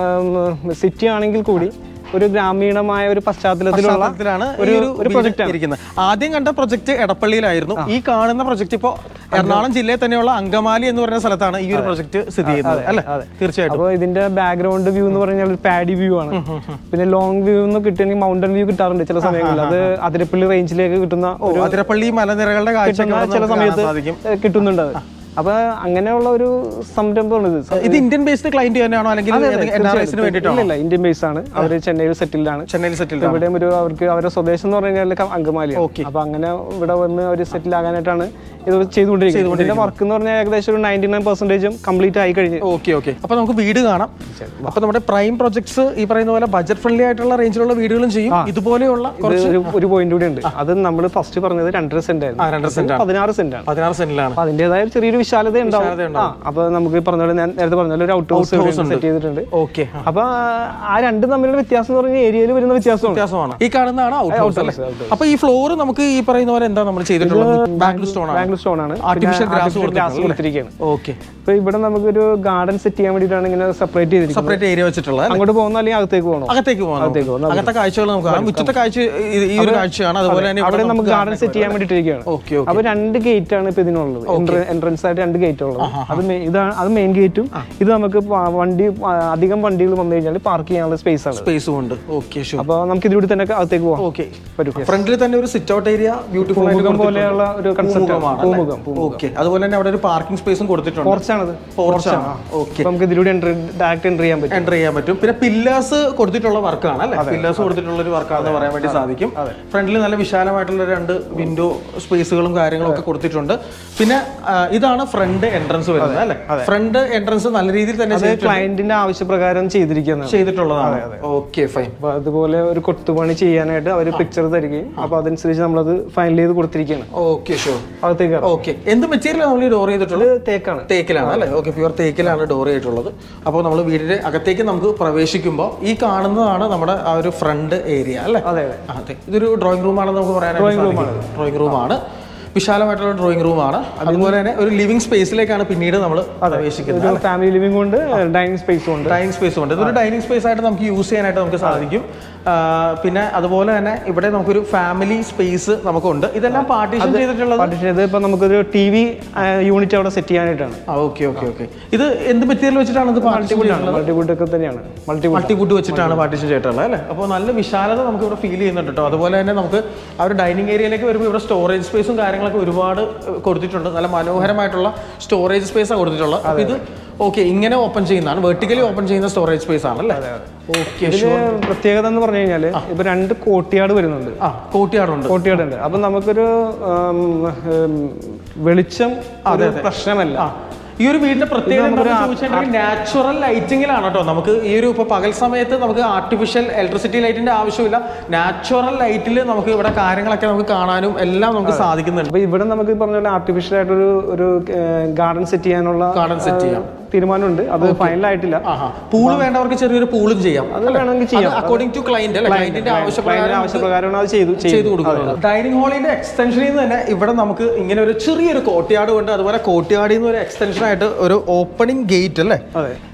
[SPEAKER 2] സിറ്റി ആണെങ്കിൽ കൂടി ഒരു ഗ്രാമീണമായ ഒരു പശ്ചാത്തലത്തിലുള്ള
[SPEAKER 1] പശ്ചാത്തലത്തിലാണ് ഈ
[SPEAKER 2] ഒരു
[SPEAKER 1] ഒരു
[SPEAKER 2] ഒരു
[SPEAKER 1] വീട്
[SPEAKER 2] പ്രൊജക്റ്റ് ആണ്
[SPEAKER 1] ഇരിക്കുന്നത് ആദ്യം കണ്ട പ്രൊജക്ട് എടപ്പള്ളിയിലായിരുന്നു ഈ കാണുന്ന പ്രൊജക്ട് ഇപ്പോ എറണാകുളം ജില്ലയിൽ തന്നെയുള്ള അങ്കമാലി എന്ന് പറയുന്ന സ്ഥലത്താണ് ഈ ഒരു പ്രൊജക്ട് സ്ഥിതി ചെയ്യുന്നത് അല്ലെ തീർച്ചയായിട്ടും
[SPEAKER 2] അപ്പോൾ ഇതിന്റെ ബാക്ക്ഗ്രൗണ്ട് വ്യൂ എന്ന് പറഞ്ഞാൽ ഒരു പാഡി വ്യൂ ആണ് പിന്നെ ലോങ് വ്യൂ എന്ന് കിട്ടുകയാണെങ്കിൽ മൗണ്ടൻ വ്യൂ കിട്ടാറുണ്ട് ചില സമയങ്ങളിൽ അത് അതിരപ്പള്ളി റേഞ്ചിലേക്ക് കിട്ടുന്ന
[SPEAKER 1] ഓ അതിരപ്പള്ളി മലനിരകളുടെ കാഴ്ച
[SPEAKER 2] കിട്ടുന്ന ചില സമയത്ത്
[SPEAKER 1] സാധിക്കും
[SPEAKER 2] ഏർ, കിട്ടുന്നുണ്ട് അത് അപ്പൊ അങ്ങനെയുള്ള ഒരു സംരംഭമാണ് ഇത്
[SPEAKER 1] ഇത് ഇന്ത്യൻ ബേസ്ഡ് ക്ലയന്റ് തന്നെയാണോ അല്ലെങ്കിൽ എൻ ആർ ഐസിന് വേണ്ടിയിട്ടാണോ
[SPEAKER 2] ഇല്ല ഇല്ല ഇന്ത്യൻ ബേസ് ആണ് അവര് ചെന്നൈയിൽ സെറ്റിൽഡ് ആണ്
[SPEAKER 1] ചെന്നൈയിൽ സെറ്റിൽ
[SPEAKER 2] ഇവിടെയും ഒരു അവർക്ക് അവരുടെ സ്വദേശം എന്ന് പറഞ്ഞു കഴിഞ്ഞാൽ അങ്കമാലിയാണ് അപ്പൊ അങ്ങനെ ഇവിടെ വന്ന് അവർ സെറ്റിൽ ആകാനായിട്ടാണ് ഇത് ചെയ്തുകൊണ്ടിരിക്കുന്നത് ഇതിന്റെ വർക്ക് എന്ന് പറഞ്ഞാൽ ഏകദേശം ഒരു നയൻറ്റി നയൻ പെർസെന്റേജും കംപ്ലീറ്റ് ആയി കഴിഞ്ഞു
[SPEAKER 1] ഓക്കെ ഓക്കെ അപ്പൊ നമുക്ക് വീട് കാണാം അപ്പൊ നമ്മുടെ പ്രൈം പ്രൊജക്ട്സ് ഈ പറയുന്ന പോലെ ബജറ്റ് ഫ്രണ്ട്ലി ആയിട്ടുള്ള റേഞ്ചിലുള്ള വീടുകളും ചെയ്യും ഇതുപോലെയുള്ള
[SPEAKER 2] ഇത് ഒരു ഒരു പോയിന്റ് കൂടി ഉണ്ട് അത് നമ്മൾ ഫസ്റ്റ് പറഞ്ഞത് രണ്ടര സെന്റ്
[SPEAKER 1] ആ, രണ്ടര
[SPEAKER 2] ആയിരുന്നു പതിനാറ് സെന്റ് ആണ്
[SPEAKER 1] പതിനാറ് സെന്റിലാണ്
[SPEAKER 2] അപ്പൊ അതിന്റേതായ ചെറിയൊരു വിശാലത ഉണ്ടാവും ആ അപ്പൊ നമുക്ക് ഈ പറഞ്ഞ പോലെ ഞാൻ നേരത്തെ പറഞ്ഞ പോലെ ഒരു ഔട്ട് ഹൗസ് സെറ്റ് ചെയ്തിട്ടുണ്ട്
[SPEAKER 1] ഓക്കെ
[SPEAKER 2] അപ്പൊ ആ രണ്ടും തമ്മിലുള്ള വ്യത്യാസം എന്ന് പറഞ്ഞാൽ ഏരിയയിൽ വരുന്ന വ്യത്യാസമാണ്
[SPEAKER 1] വ്യത്യാസമാണ് ഈ കാണുന്നതാണ് ഔട്ട് ഹൗസ് അല്ലേ അപ്പൊ ഈ ഫ്ലോർ നമുക്ക് ഈ പറയുന്ന പോലെ എന്താ നമ്മൾ ചെയ്തിട്ടുള്ളത് ബാംഗ്ലൂർ സ്റ്റോൺ ആണ്
[SPEAKER 2] ബാംഗ്ലൂർ സ്റ്റോൺ ആണ്
[SPEAKER 1] Artificial grass
[SPEAKER 2] ഗ്രാസ് കൊടുത്തിരിക്കുകയാണ്
[SPEAKER 1] ഓക്കെ
[SPEAKER 2] അപ്പൊ ഇവിടെ നമുക്കൊരു ഗാർഡൻ സെറ്റ് ചെയ്യാൻ വേണ്ടിയിട്ടാണ് ഇങ്ങനെ സെപ്പറേറ്റ് ചെയ്തിരിക്കുന്നത്
[SPEAKER 1] സെപ്പറേറ്റ് ഏരിയ വെച്ചിട്ടുള്ളത് അല്ലേ?
[SPEAKER 2] അങ്ങോട്ട് പോകുന്ന അല്ലെങ്കിൽ അകത്തേക്ക് പോകണം
[SPEAKER 1] അകത്തേക്ക് പോകാം
[SPEAKER 2] അകത്തേക്ക്
[SPEAKER 1] നമുക്ക്.
[SPEAKER 2] പോകാം.
[SPEAKER 1] അകത്തെ കാഴ്ചകൾ നമുക്ക് കാണാം മുറ്റത്തെ കാഴ്ച ഈ- ഈ ഒരു കാഴ്ചയാണ് അതുപോലെ തന്നെ
[SPEAKER 2] അവിടെ
[SPEAKER 1] ഇവിടെ
[SPEAKER 2] നമുക്ക് ഗാർഡൻ സെറ്റ് ചെയ്യാൻ വേണ്ടിയിട്ടിരിക്കുകയാണ്
[SPEAKER 1] ഓക്കെ ഓക്കെ
[SPEAKER 2] അപ്പൊ രണ്ട് ഗേറ്റ് ആണ് ഇപ്പൊ ഇതിനുള്ളത് എൻട്രൻസ് ആയിട്ട് രണ്ട് ഗേറ്റ് ഉള്ളത് അത് main- ഇതാണ് അത് മെയിൻ ഗേറ്റും ഇത് നമുക്ക് പ- വണ്ടി ആ, അധികം വണ്ടികൾ വന്നു കഴിഞ്ഞാൽ പാർക്ക് ചെയ്യാനുള്ള സ്പേസ് ആണ്
[SPEAKER 1] സ്പേസും ഉണ്ട് ഓക്കെ ഷുവർ
[SPEAKER 2] അപ്പൊ നമുക്ക് ഇതിലൂടെ തന്നെ അകത്തേക്ക് പോകാം
[SPEAKER 1] ഓക്കെ
[SPEAKER 2] വരും
[SPEAKER 1] ഫ്രണ്ടിൽ തന്നെ ഒരു സിറ്റ് ഔട്ട് ഏരിയ ബ്യൂട്ടിഫുൾ ആയിട്ട്
[SPEAKER 2] പൂമുഖം പോലെയുള്ള ഒരു കൺസെപ്റ്റ് പൂമുഖം
[SPEAKER 1] ഓക്കെ അതുപോലെ തന്നെ അവിടെ ഒരു പാർക്കിംഗ് സ്പേസും കൊടുത്തിട്ടുണ്ട്
[SPEAKER 2] പോർച്ചാണത്
[SPEAKER 1] പോർച്ചാണ് ഓക്കെ
[SPEAKER 2] അപ്പൊ നമുക്ക് ഇതിലൂടെ എൻട്രി ഡയറക്റ്റ് എൻട്രി ചെയ്യാൻ പറ്റും
[SPEAKER 1] എൻ്റർ ചെയ്യാൻ പറ്റും പിന്നെ പില്ലേഴ്സ് കൊടുത്തിട്ടുള്ള വർക്കാണ് അല്ലേ പില്ലേഴ്സ് കൊടുത്തിട്ടുള്ള ഒരു വർക്കാണെന്ന് പറയാൻ വേണ്ടി സാധിക്കും ഫ്രണ്ടിൽ നല്ല വിശാലമായിട്ടുള്ള രണ്ട് വിൻഡോ സ്പേസുകളും കാര്യങ്ങളും ഒക്കെ കൊടുത്തിട്ടുണ്ട് പിന്നെ ആ, ഇതാണ് ഫ്രണ്ട് എൻട്രൻസ് വരുന്നത് അല്ലേ ഫ്രണ്ട് എൻട്രൻസ് നല്ല രീതിയിൽ തന്നെ
[SPEAKER 2] അത് ക്ലയന്റിന്റെ ആവശ്യപ്രകാരം ചെയ്തിരിക്കുന്നതാണ്
[SPEAKER 1] ചെയ്തിട്ടുള്ളതാണ് ഓക്കെ ഫൈൻ
[SPEAKER 2] അപ്പൊ അതുപോലെ ഒരു കൊത്തുപണി ചെയ്യാനായിട്ട് അവർ പിക്ചർ തരികയും അപ്പൊ അതനുസരിച്ച് നമ്മളത് ഫൈനൽ ചെയ്ത് കൊടുത്തിരിക്കുകയാണ്
[SPEAKER 1] ഓക്കെ ഷുവർ
[SPEAKER 2] അകത്തേക്ക് കയറാം.
[SPEAKER 1] ഓക്കെ എന്ത് മെറ്റീരിയൽ നമ്മൾ ഈ ഡോർ ചെയ്തിട്ടുള്ളത്
[SPEAKER 2] ഇത് തേക്കാണ്
[SPEAKER 1] തേക്കിലാണ് അല്ലേ ഓക്കെ പ്യുവർ തേക്കിലാണ് ഡോർ ചെയ്തിട്ടുള്ളത് അപ്പോൾ നമ്മൾ വീടിന്റെ അകത്തേക്ക് നമുക്ക് പ്രവേശിക്കുമ്പോൾ ഈ കാണുന്നതാണ് നമ്മുടെ ആ ഒരു ഫ്രണ്ട് ഏരിയ അല്ലേ
[SPEAKER 2] അതെ അതെ
[SPEAKER 1] ആ, അതെ ഇതൊരു ഡ്രോയിങ് റൂം ആണെന്ന് നമുക്ക് പറയാനായിട്ട് സാധിക്കും ഡ്രോയിങ് റൂമാണ് വിശാലമായിട്ടുള്ള ഡ്രോയിങ് റൂമാണ് അതുപോലെ തന്നെ ഒരു ലിവിംഗ് സ്പേസിലേക്കാണ് പിന്നീട് നമ്മൾ പ്രവേശിക്കുന്നത്
[SPEAKER 2] ഒരു ഫാമിലി ലിവിംഗ് ഉണ്ട് ഡൈനിങ് സ്പേസും ഉണ്ട്
[SPEAKER 1] ഡൈനിങ് സ്പേസ് ഉണ്ട് ഇതൊരു ഡൈനിങ് സ്പേസ് ആയിട്ട് നമുക്ക് യൂസ് ചെയ്യാനായിട്ട് നമുക്ക് സാധിക്കും ആ, പിന്നെ അതുപോലെ തന്നെ ഇവിടെ നമുക്കൊരു ഫാമിലി സ്പേസ് നമുക്കുണ്ട് ഇതെല്ലാം പാർട്ടീഷൻ ചെയ്തിട്ടുള്ളത്
[SPEAKER 2] പാർട്ടിഷൻ ചെയ്ത് ഇപ്പൊ നമുക്കൊരു ടി വി യൂണിറ്റ് അവിടെ സെറ്റ് ചെയ്യാനായിട്ടാണ്
[SPEAKER 1] ആ ഓക്കെ ഓക്കെ ഓക്കെ ഇത് എന്ത് മെറ്റീരിയൽ വെച്ചിട്ടാണ് ഇത് പാർട്ടീഷൻ ചെയ്യുന്നത്
[SPEAKER 2] മൾട്ടിവുഡ് ഒക്കെ തന്നെയാണ് മൾട്ടിവുഡ്
[SPEAKER 1] മൾട്ടിവുഡ് വെച്ചിട്ടാണ് പാർട്ടീഷൻ ചെയ്തിട്ടുള്ളത് അല്ലേ അപ്പോൾ നല്ല വിശാലത നമുക്ക് ഇവിടെ ഫീൽ ചെയ്യുന്നുണ്ട് കേട്ടോ അതുപോലെ തന്നെ നമുക്ക് ആ ഒരു ഡൈനിങ് ഏരിയയിലേക്ക് വരുമ്പോൾ ഇവിടെ സ്റ്റോറേജ് സ്പേസും കാര്യങ്ങളൊക്കെ ഒരുപാട് ഏഹ്, കൊടുത്തിട്ടുണ്ട് നല്ല മനോഹരമായിട്ടുള്ള സ്റ്റോറേജ് സ്പേസാണ് കൊടുത്തിട്ടുള്ളത് അപ്പോൾ ഇത് ഓക്കെ ഇങ്ങനെ ഓപ്പൺ ചെയ്യുന്നതാണ് വെർട്ടിക്കലി ഓപ്പൺ ചെയ്യുന്ന സ്റ്റോറേജ് സ്പേസ് ആണ് അല്ലേ ഓക്കെ
[SPEAKER 2] ഇതില് പ്രത്യേകത എന്ന് പറഞ്ഞു കഴിഞ്ഞാല് ഇപ്പൊ രണ്ട് കോട്ടിയാട് വരുന്നുണ്ട്
[SPEAKER 1] ആ കോട്ടിയാടുണ്ട്
[SPEAKER 2] കോട്ടിയാട് ഉണ്ട് അപ്പൊ നമുക്കൊരു ഉം, ഉം, വെളിച്ചം ഒരു പ്രശ്നമല്ല
[SPEAKER 1] ഈ ഒരു വീടിന്റെ പ്രത്യേകത എന്താണെന്ന് ചോദിച്ചിട്ടുണ്ടെങ്കിൽ നാച്ചുറൽ ലൈറ്റിങ്ങിലാണ് കേട്ടോ നമുക്ക് ഈ ഒരു ഇപ്പൊ പകൽ സമയത്ത് നമുക്ക് ആർട്ടിഫിഷ്യൽ ഇലക്ട്രിസിറ്റി ലൈറ്റിന്റെ ആവശ്യമില്ല നാച്ചുറൽ ലൈറ്റിൽ നമുക്ക് ഇവിടെ കാര്യങ്ങളൊക്കെ നമുക്ക് കാണാനും എല്ലാം നമുക്ക് സാധിക്കുന്നുണ്ട്
[SPEAKER 2] അപ്പൊ ഇവിടെ നമുക്ക് ഈ പറഞ്ഞ പോലെ ആർട്ടിഫിഷ്യൽ ആയിട്ടൊരു ഒരു ഗാർഡൻ സെറ്റ് ചെയ്യാനുള്ള
[SPEAKER 1] ഗാർഡൻ സെറ്റ് ചെയ്യാം
[SPEAKER 2] തീരുമാനമുണ്ട് അത് ഫൈനൽ ആയിട്ടില്ല
[SPEAKER 1] ആഹാ പൂള് വേണ്ടവർക്ക് ചെറിയൊരു പൂളും ചെയ്യാം
[SPEAKER 2] അത് വേണമെങ്കിൽ ചെയ്യാം
[SPEAKER 1] അക്കോർഡിംഗ് ടു ക്ലൈന്റ് അല്ലെ ക്ലൈന്റിന്റെ
[SPEAKER 2] ക്ലയന്റിന്റെ
[SPEAKER 1] ആവശ്യപ്രകാരം
[SPEAKER 2] ആവശ്യപ്രകാരമാണ് അത് ചെയ്തു
[SPEAKER 1] ചെയ്തു കൊടുക്കുന്നത് ഡൈനിങ് ഹാളിന്റെ എക്സ്റ്റൻഷനിൽ നിന്ന് തന്നെ ഇവിടെ നമുക്ക് ഇങ്ങനെ ഒരു ചെറിയൊരു കോട്ടിയാട് ഉണ്ട് അതുപോലെ കോട്ടിയാടിൽ നിന്ന് ഒരു എക്സ്റ്റൻഷൻ ആയിട്ട് ഒരു ഓപ്പണിംഗ് ഗേറ്റ് അല്ലേ
[SPEAKER 2] അതെ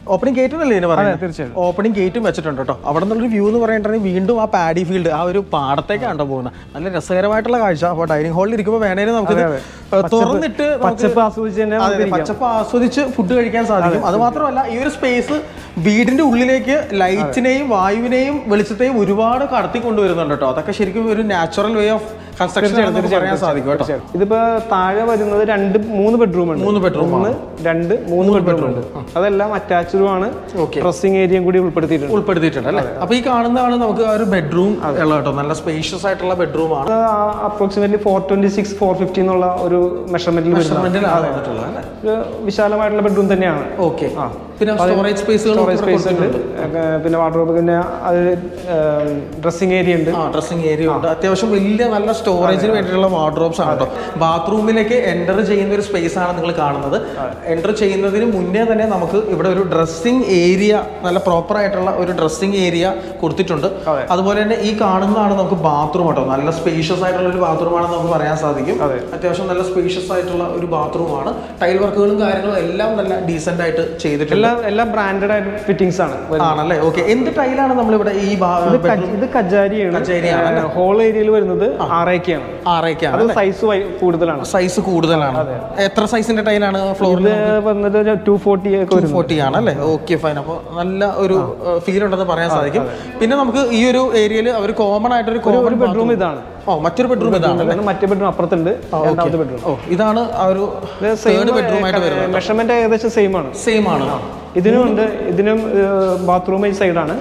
[SPEAKER 1] ഓപ്പണിംഗ് ഗേറ്റ് അല്ലേ ഇതിന് പറയുന്നത്
[SPEAKER 2] തീർച്ചയായും
[SPEAKER 1] ഓപ്പണിംഗ് ഗേറ്റും വെച്ചിട്ടുണ്ട് കേട്ടോ അവിടെ നിന്നുള്ളൊരു വ്യൂ എന്ന് പറയുന്നുണ്ടെങ്കിൽ വീണ്ടും ആ പാഡി ഫീൽഡ് ആ ഒരു പാടത്തേക്കാണ് പോകുന്നത് നല്ല രസകരമായിട്ടുള്ള കാഴ്ച അപ്പോൾ ഡൈനിങ് ഹാളിൽ ഇരിക്കുമ്പോൾ വേണേലും നമുക്ക് തുറന്നിട്ട് നമുക്ക്
[SPEAKER 2] പച്ചപ്പ് ആസ്വദിച്ച് തന്നെ
[SPEAKER 1] അതെ, അതെ, പച്ചപ്പ് ആസ്വദിച്ച് ഫുഡ് കഴിക്കാൻ സാധിക്കും അത് മാത്രമല്ല ഈ ഒരു സ്പേസ് വീടിന്റെ ഉള്ളിലേക്ക് ലൈറ്റിനെയും വായുവിനെയും വെളിച്ചത്തെയും ഒരുപാട് കടത്തി കൊണ്ടുവരുന്നുണ്ട് കേട്ടോ അതൊക്കെ ശരിക്കും ഒരു നാച്ചുറൽ വേ ഓഫ് കൺസ്ട്രക്ഷൻ ആണെന്ന് പറയാൻ സാധിക്കും കേട്ടോ
[SPEAKER 2] ഇതിപ്പോ താഴെ വരുന്നത് രണ്ട് മൂന്ന് ബെഡ്റൂം ഉണ്ട്
[SPEAKER 1] മൂന്ന് ബെഡ്റൂം
[SPEAKER 2] ഒന്ന് രണ്ട് മൂന്ന് ബെഡ്റൂം ഉണ്ട് അതെല്ലാം അറ്റാച്ച്ഡും ആണ്
[SPEAKER 1] Okay.
[SPEAKER 2] ഡ്രസ്സിംഗ് ഏരിയയും കൂടി ഉൾപ്പെടുത്തിയിട്ടുണ്ട്
[SPEAKER 1] ഉൾപ്പെടുത്തിയിട്ടുണ്ട് അല്ലേ അപ്പൊ ഈ കാണുന്നതാണ് നമുക്ക് ആ ഒരു ബെഡ്റൂം ഉള്ള കേട്ടോ നല്ല സ്പേഷ്യസ് ആയിട്ടുള്ള ബെഡ്റൂം ആണ്
[SPEAKER 2] approximately four twenty six four fifty എന്നുള്ള ഒരു മെഷർമെന്റിൽ വരുന്ന
[SPEAKER 1] മെഷർമെന്റിലാണ് വന്നിട്ടുള്ളത് അല്ലേ
[SPEAKER 2] ഒരു വിശാലമായിട്ടുള്ള ബെഡ്റൂം തന്നെയാണ്
[SPEAKER 1] ഓക്കെ പിന്നെ സ്റ്റോറേജ് സ്പേസുകൾ
[SPEAKER 2] സ്റ്റോറേജ് സ്പേസ് ഉണ്ട് ഏ, പിന്നെ വാർഡ്രോബ് പിന്നെ അത് ഡ്രസ്സിംഗ് ഏരിയ ഉണ്ട്
[SPEAKER 1] ആ ഡ്രസ്സിംഗ് ഏരിയ ഉണ്ട് അത്യാവശ്യം വലിയ നല്ല സ്റ്റോറേജിന് വേണ്ടിയിട്ടുള്ള വാർഡ്രോബ്സ് ആണ് കേട്ടോ ബാത്റൂമിലേക്ക് എൻ്റർ ചെയ്യുന്ന ഒരു സ്പേസ് ആണ് നിങ്ങൾ കാണുന്നത് എൻ്റർ ചെയ്യുന്നതിന് മുന്നേ തന്നെ നമുക്ക് ഇവിടെ ഒരു ഡ്രസ്സിംഗ് ഏരിയ നല്ല പ്രോപ്പർ ആയിട്ടുള്ള ഒരു ഡ്രസ്സിംഗ് ഏരിയ കൊടുത്തിട്ടുണ്ട്
[SPEAKER 2] അതെ.
[SPEAKER 1] അതുപോലെ തന്നെ ഈ കാണുന്നതാണ് നമുക്ക് ബാത്റൂം കേട്ടോ നല്ല സ്പേഷ്യസ് ആയിട്ടുള്ള ഒരു ബാത്റൂം ആണെന്ന് നമുക്ക് പറയാൻ സാധിക്കും
[SPEAKER 2] അതെ.
[SPEAKER 1] അത്യാവശ്യം നല്ല സ്പേഷ്യസ് ആയിട്ടുള്ള ഒരു ബാത്റൂം ആണ് ടൈൽ വർക്കുകളും കാര്യങ്ങളും എല്ലാം നല്ല ഡീസെന്റ് ആയിട്ട് ചെയ്തിട്ടുണ്ട്
[SPEAKER 2] എല്ലാം എല്ലാം ബ്രാൻഡഡ് ആയിട്ട് ഫിറ്റിംഗ്സ് ആണ് വരുന്നത്.
[SPEAKER 1] ആണല്ലേ ഓക്കെ എന്ത് ടൈലാണ് നമ്മളിവിടെ ഈ
[SPEAKER 2] ഇത് കജ്- ഇത് കജാരിയാണ്
[SPEAKER 1] കജാരിയാണ്
[SPEAKER 2] ഹോൾ ഏരിയയിൽ വരുന്നത് ആറേക്കാണ്
[SPEAKER 1] ആറേക്കാണ്
[SPEAKER 2] അത് സൈസ് കൂടുതലാണ്
[SPEAKER 1] സൈസ് കൂടുതലാണ് എത്ര സൈസിന്റെ ടൈലാണ് ഫ്ലോറിൽ
[SPEAKER 2] ഇത് വന്നത് ടു ഫോർട്ടി ഒക്കെ വരും
[SPEAKER 1] ഫോർട്ടി ആണ് അല്ലേ ഓക്കെ ഫൈൻ അപ്പോൾ നല്ല ഒരു ഫീൽ ഉണ്ടെന്ന് പറയാൻ സാധിക്കും പിന്നെ നമുക്ക് ഈ ഒരു ഏരിയയിൽ അവർ കോമൺ ആയിട്ട് ഒരു കോമൺ
[SPEAKER 2] ബെഡ്റൂം ഇതാണ്
[SPEAKER 1] ഓ മറ്റൊരു ബെഡ്റൂം ഇതാണ് അല്ലേ
[SPEAKER 2] ഇതാണ് മറ്റേ ബെഡ്റൂം അപ്പുറത്തുണ്ട് രണ്ടാമത്തെ ബെഡ്റൂം
[SPEAKER 1] ഓ ഇതാണ് ആ ഒരു തേർഡ് ബെഡ്റൂം ആയിട്ട് വരുന്നത്
[SPEAKER 2] മെഷർമെന്റ് ഏകദേശം സെയിം ആണ്
[SPEAKER 1] സെയിം ആണ്
[SPEAKER 2] ഇതിനും ഉണ്ട് ഇതിനും ബാത്റൂം ഈ സൈഡാണ്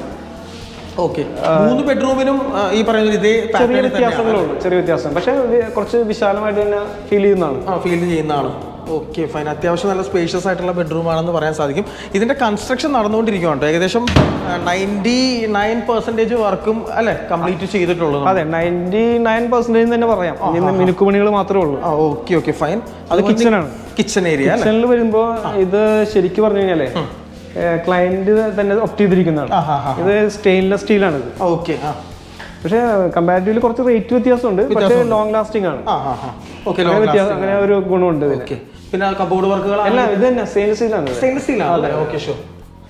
[SPEAKER 1] ഓക്കെ മൂന്ന് ബെഡ്റൂമിനും ഈ പറയുന്ന ഇതേ
[SPEAKER 2] ചെറിയ
[SPEAKER 1] പാറ്റേൺ
[SPEAKER 2] വ്യത്യാസങ്ങളേ ഉള്ളൂ ചെറിയ വ്യത്യാസം പക്ഷെ ഇത് കുറച്ച് വിശാലമായിട്ട് തന്നെ ഫീൽ ചെയ്യുന്നതാണ്
[SPEAKER 1] ആ ഫീൽ ചെയ്യുന്നതാണ് ഓക്കെ ഫൈൻ അത്യാവശ്യം നല്ല സ്പേഷ്യസ് ആയിട്ടുള്ള ബെഡ്റൂം ആണെന്ന് പറയാൻ സാധിക്കും ഇതിന്റെ കൺസ്ട്രക്ഷൻ നടന്നുകൊണ്ടിരിക്കുകയാണ് ഏകദേശം നയൻറ്റി നയൻ പെർസെൻറ്റേജ് വർക്കും അല്ലെ കംപ്ലീറ്റ് ചെയ്തിട്ടുള്ളത്
[SPEAKER 2] അതെ നയൻറ്റി നയൻ പെർസെന്റേജ് തന്നെ പറയാം ഇനി മിനുക്കുപണികൾ മാത്രമേ ഉള്ളൂ
[SPEAKER 1] ആ ഓക്കെ ഓക്കെ ഫൈൻ
[SPEAKER 2] അത് കിച്ചണാണ്
[SPEAKER 1] കിച്ചൺ ഏരിയ അല്ലേ
[SPEAKER 2] കിച്ചണിൽ വരുമ്പോ ഇത് ശരിക്കും പറഞ്ഞു കഴിഞ്ഞാലേ ക്ലയന്റ് തന്നെ ഒപ്റ്റ് ചെയ്തിരിക്കുന്നതാണ്
[SPEAKER 1] ആ ഹാ ഹാ
[SPEAKER 2] ഇത് സ്റ്റെയിൻലെസ് സ്റ്റീലാണ് ഇത്
[SPEAKER 1] ഓക്കെ ആ
[SPEAKER 2] പക്ഷേ കമ്പാരിറ്റീവ്ലി കുറച്ച് റേറ്റ് വ്യത്യാസമുണ്ട് പക്ഷേ ലോങ് ലാസ്റ്റിംഗ് ആണ്
[SPEAKER 1] ആ ഹാ ഹാ ഓക്കെ
[SPEAKER 2] അങ്ങനെ വ്യത്യാസം അങ്ങനെ ഒരു ഗുണമുണ്ട് ഇതിന്
[SPEAKER 1] ഓക്കെ പിന്നെ കബോർഡ് വർക്കുകൾ
[SPEAKER 2] അല്ല ഇത് തന്നെ സ്റ്റെയിൻലെസ് സ്റ്റീലാണ്
[SPEAKER 1] സ്റ്റെയിൻലെസ് സ്റ്റീൽ ആണ് ഓക്കെ ഷുവർ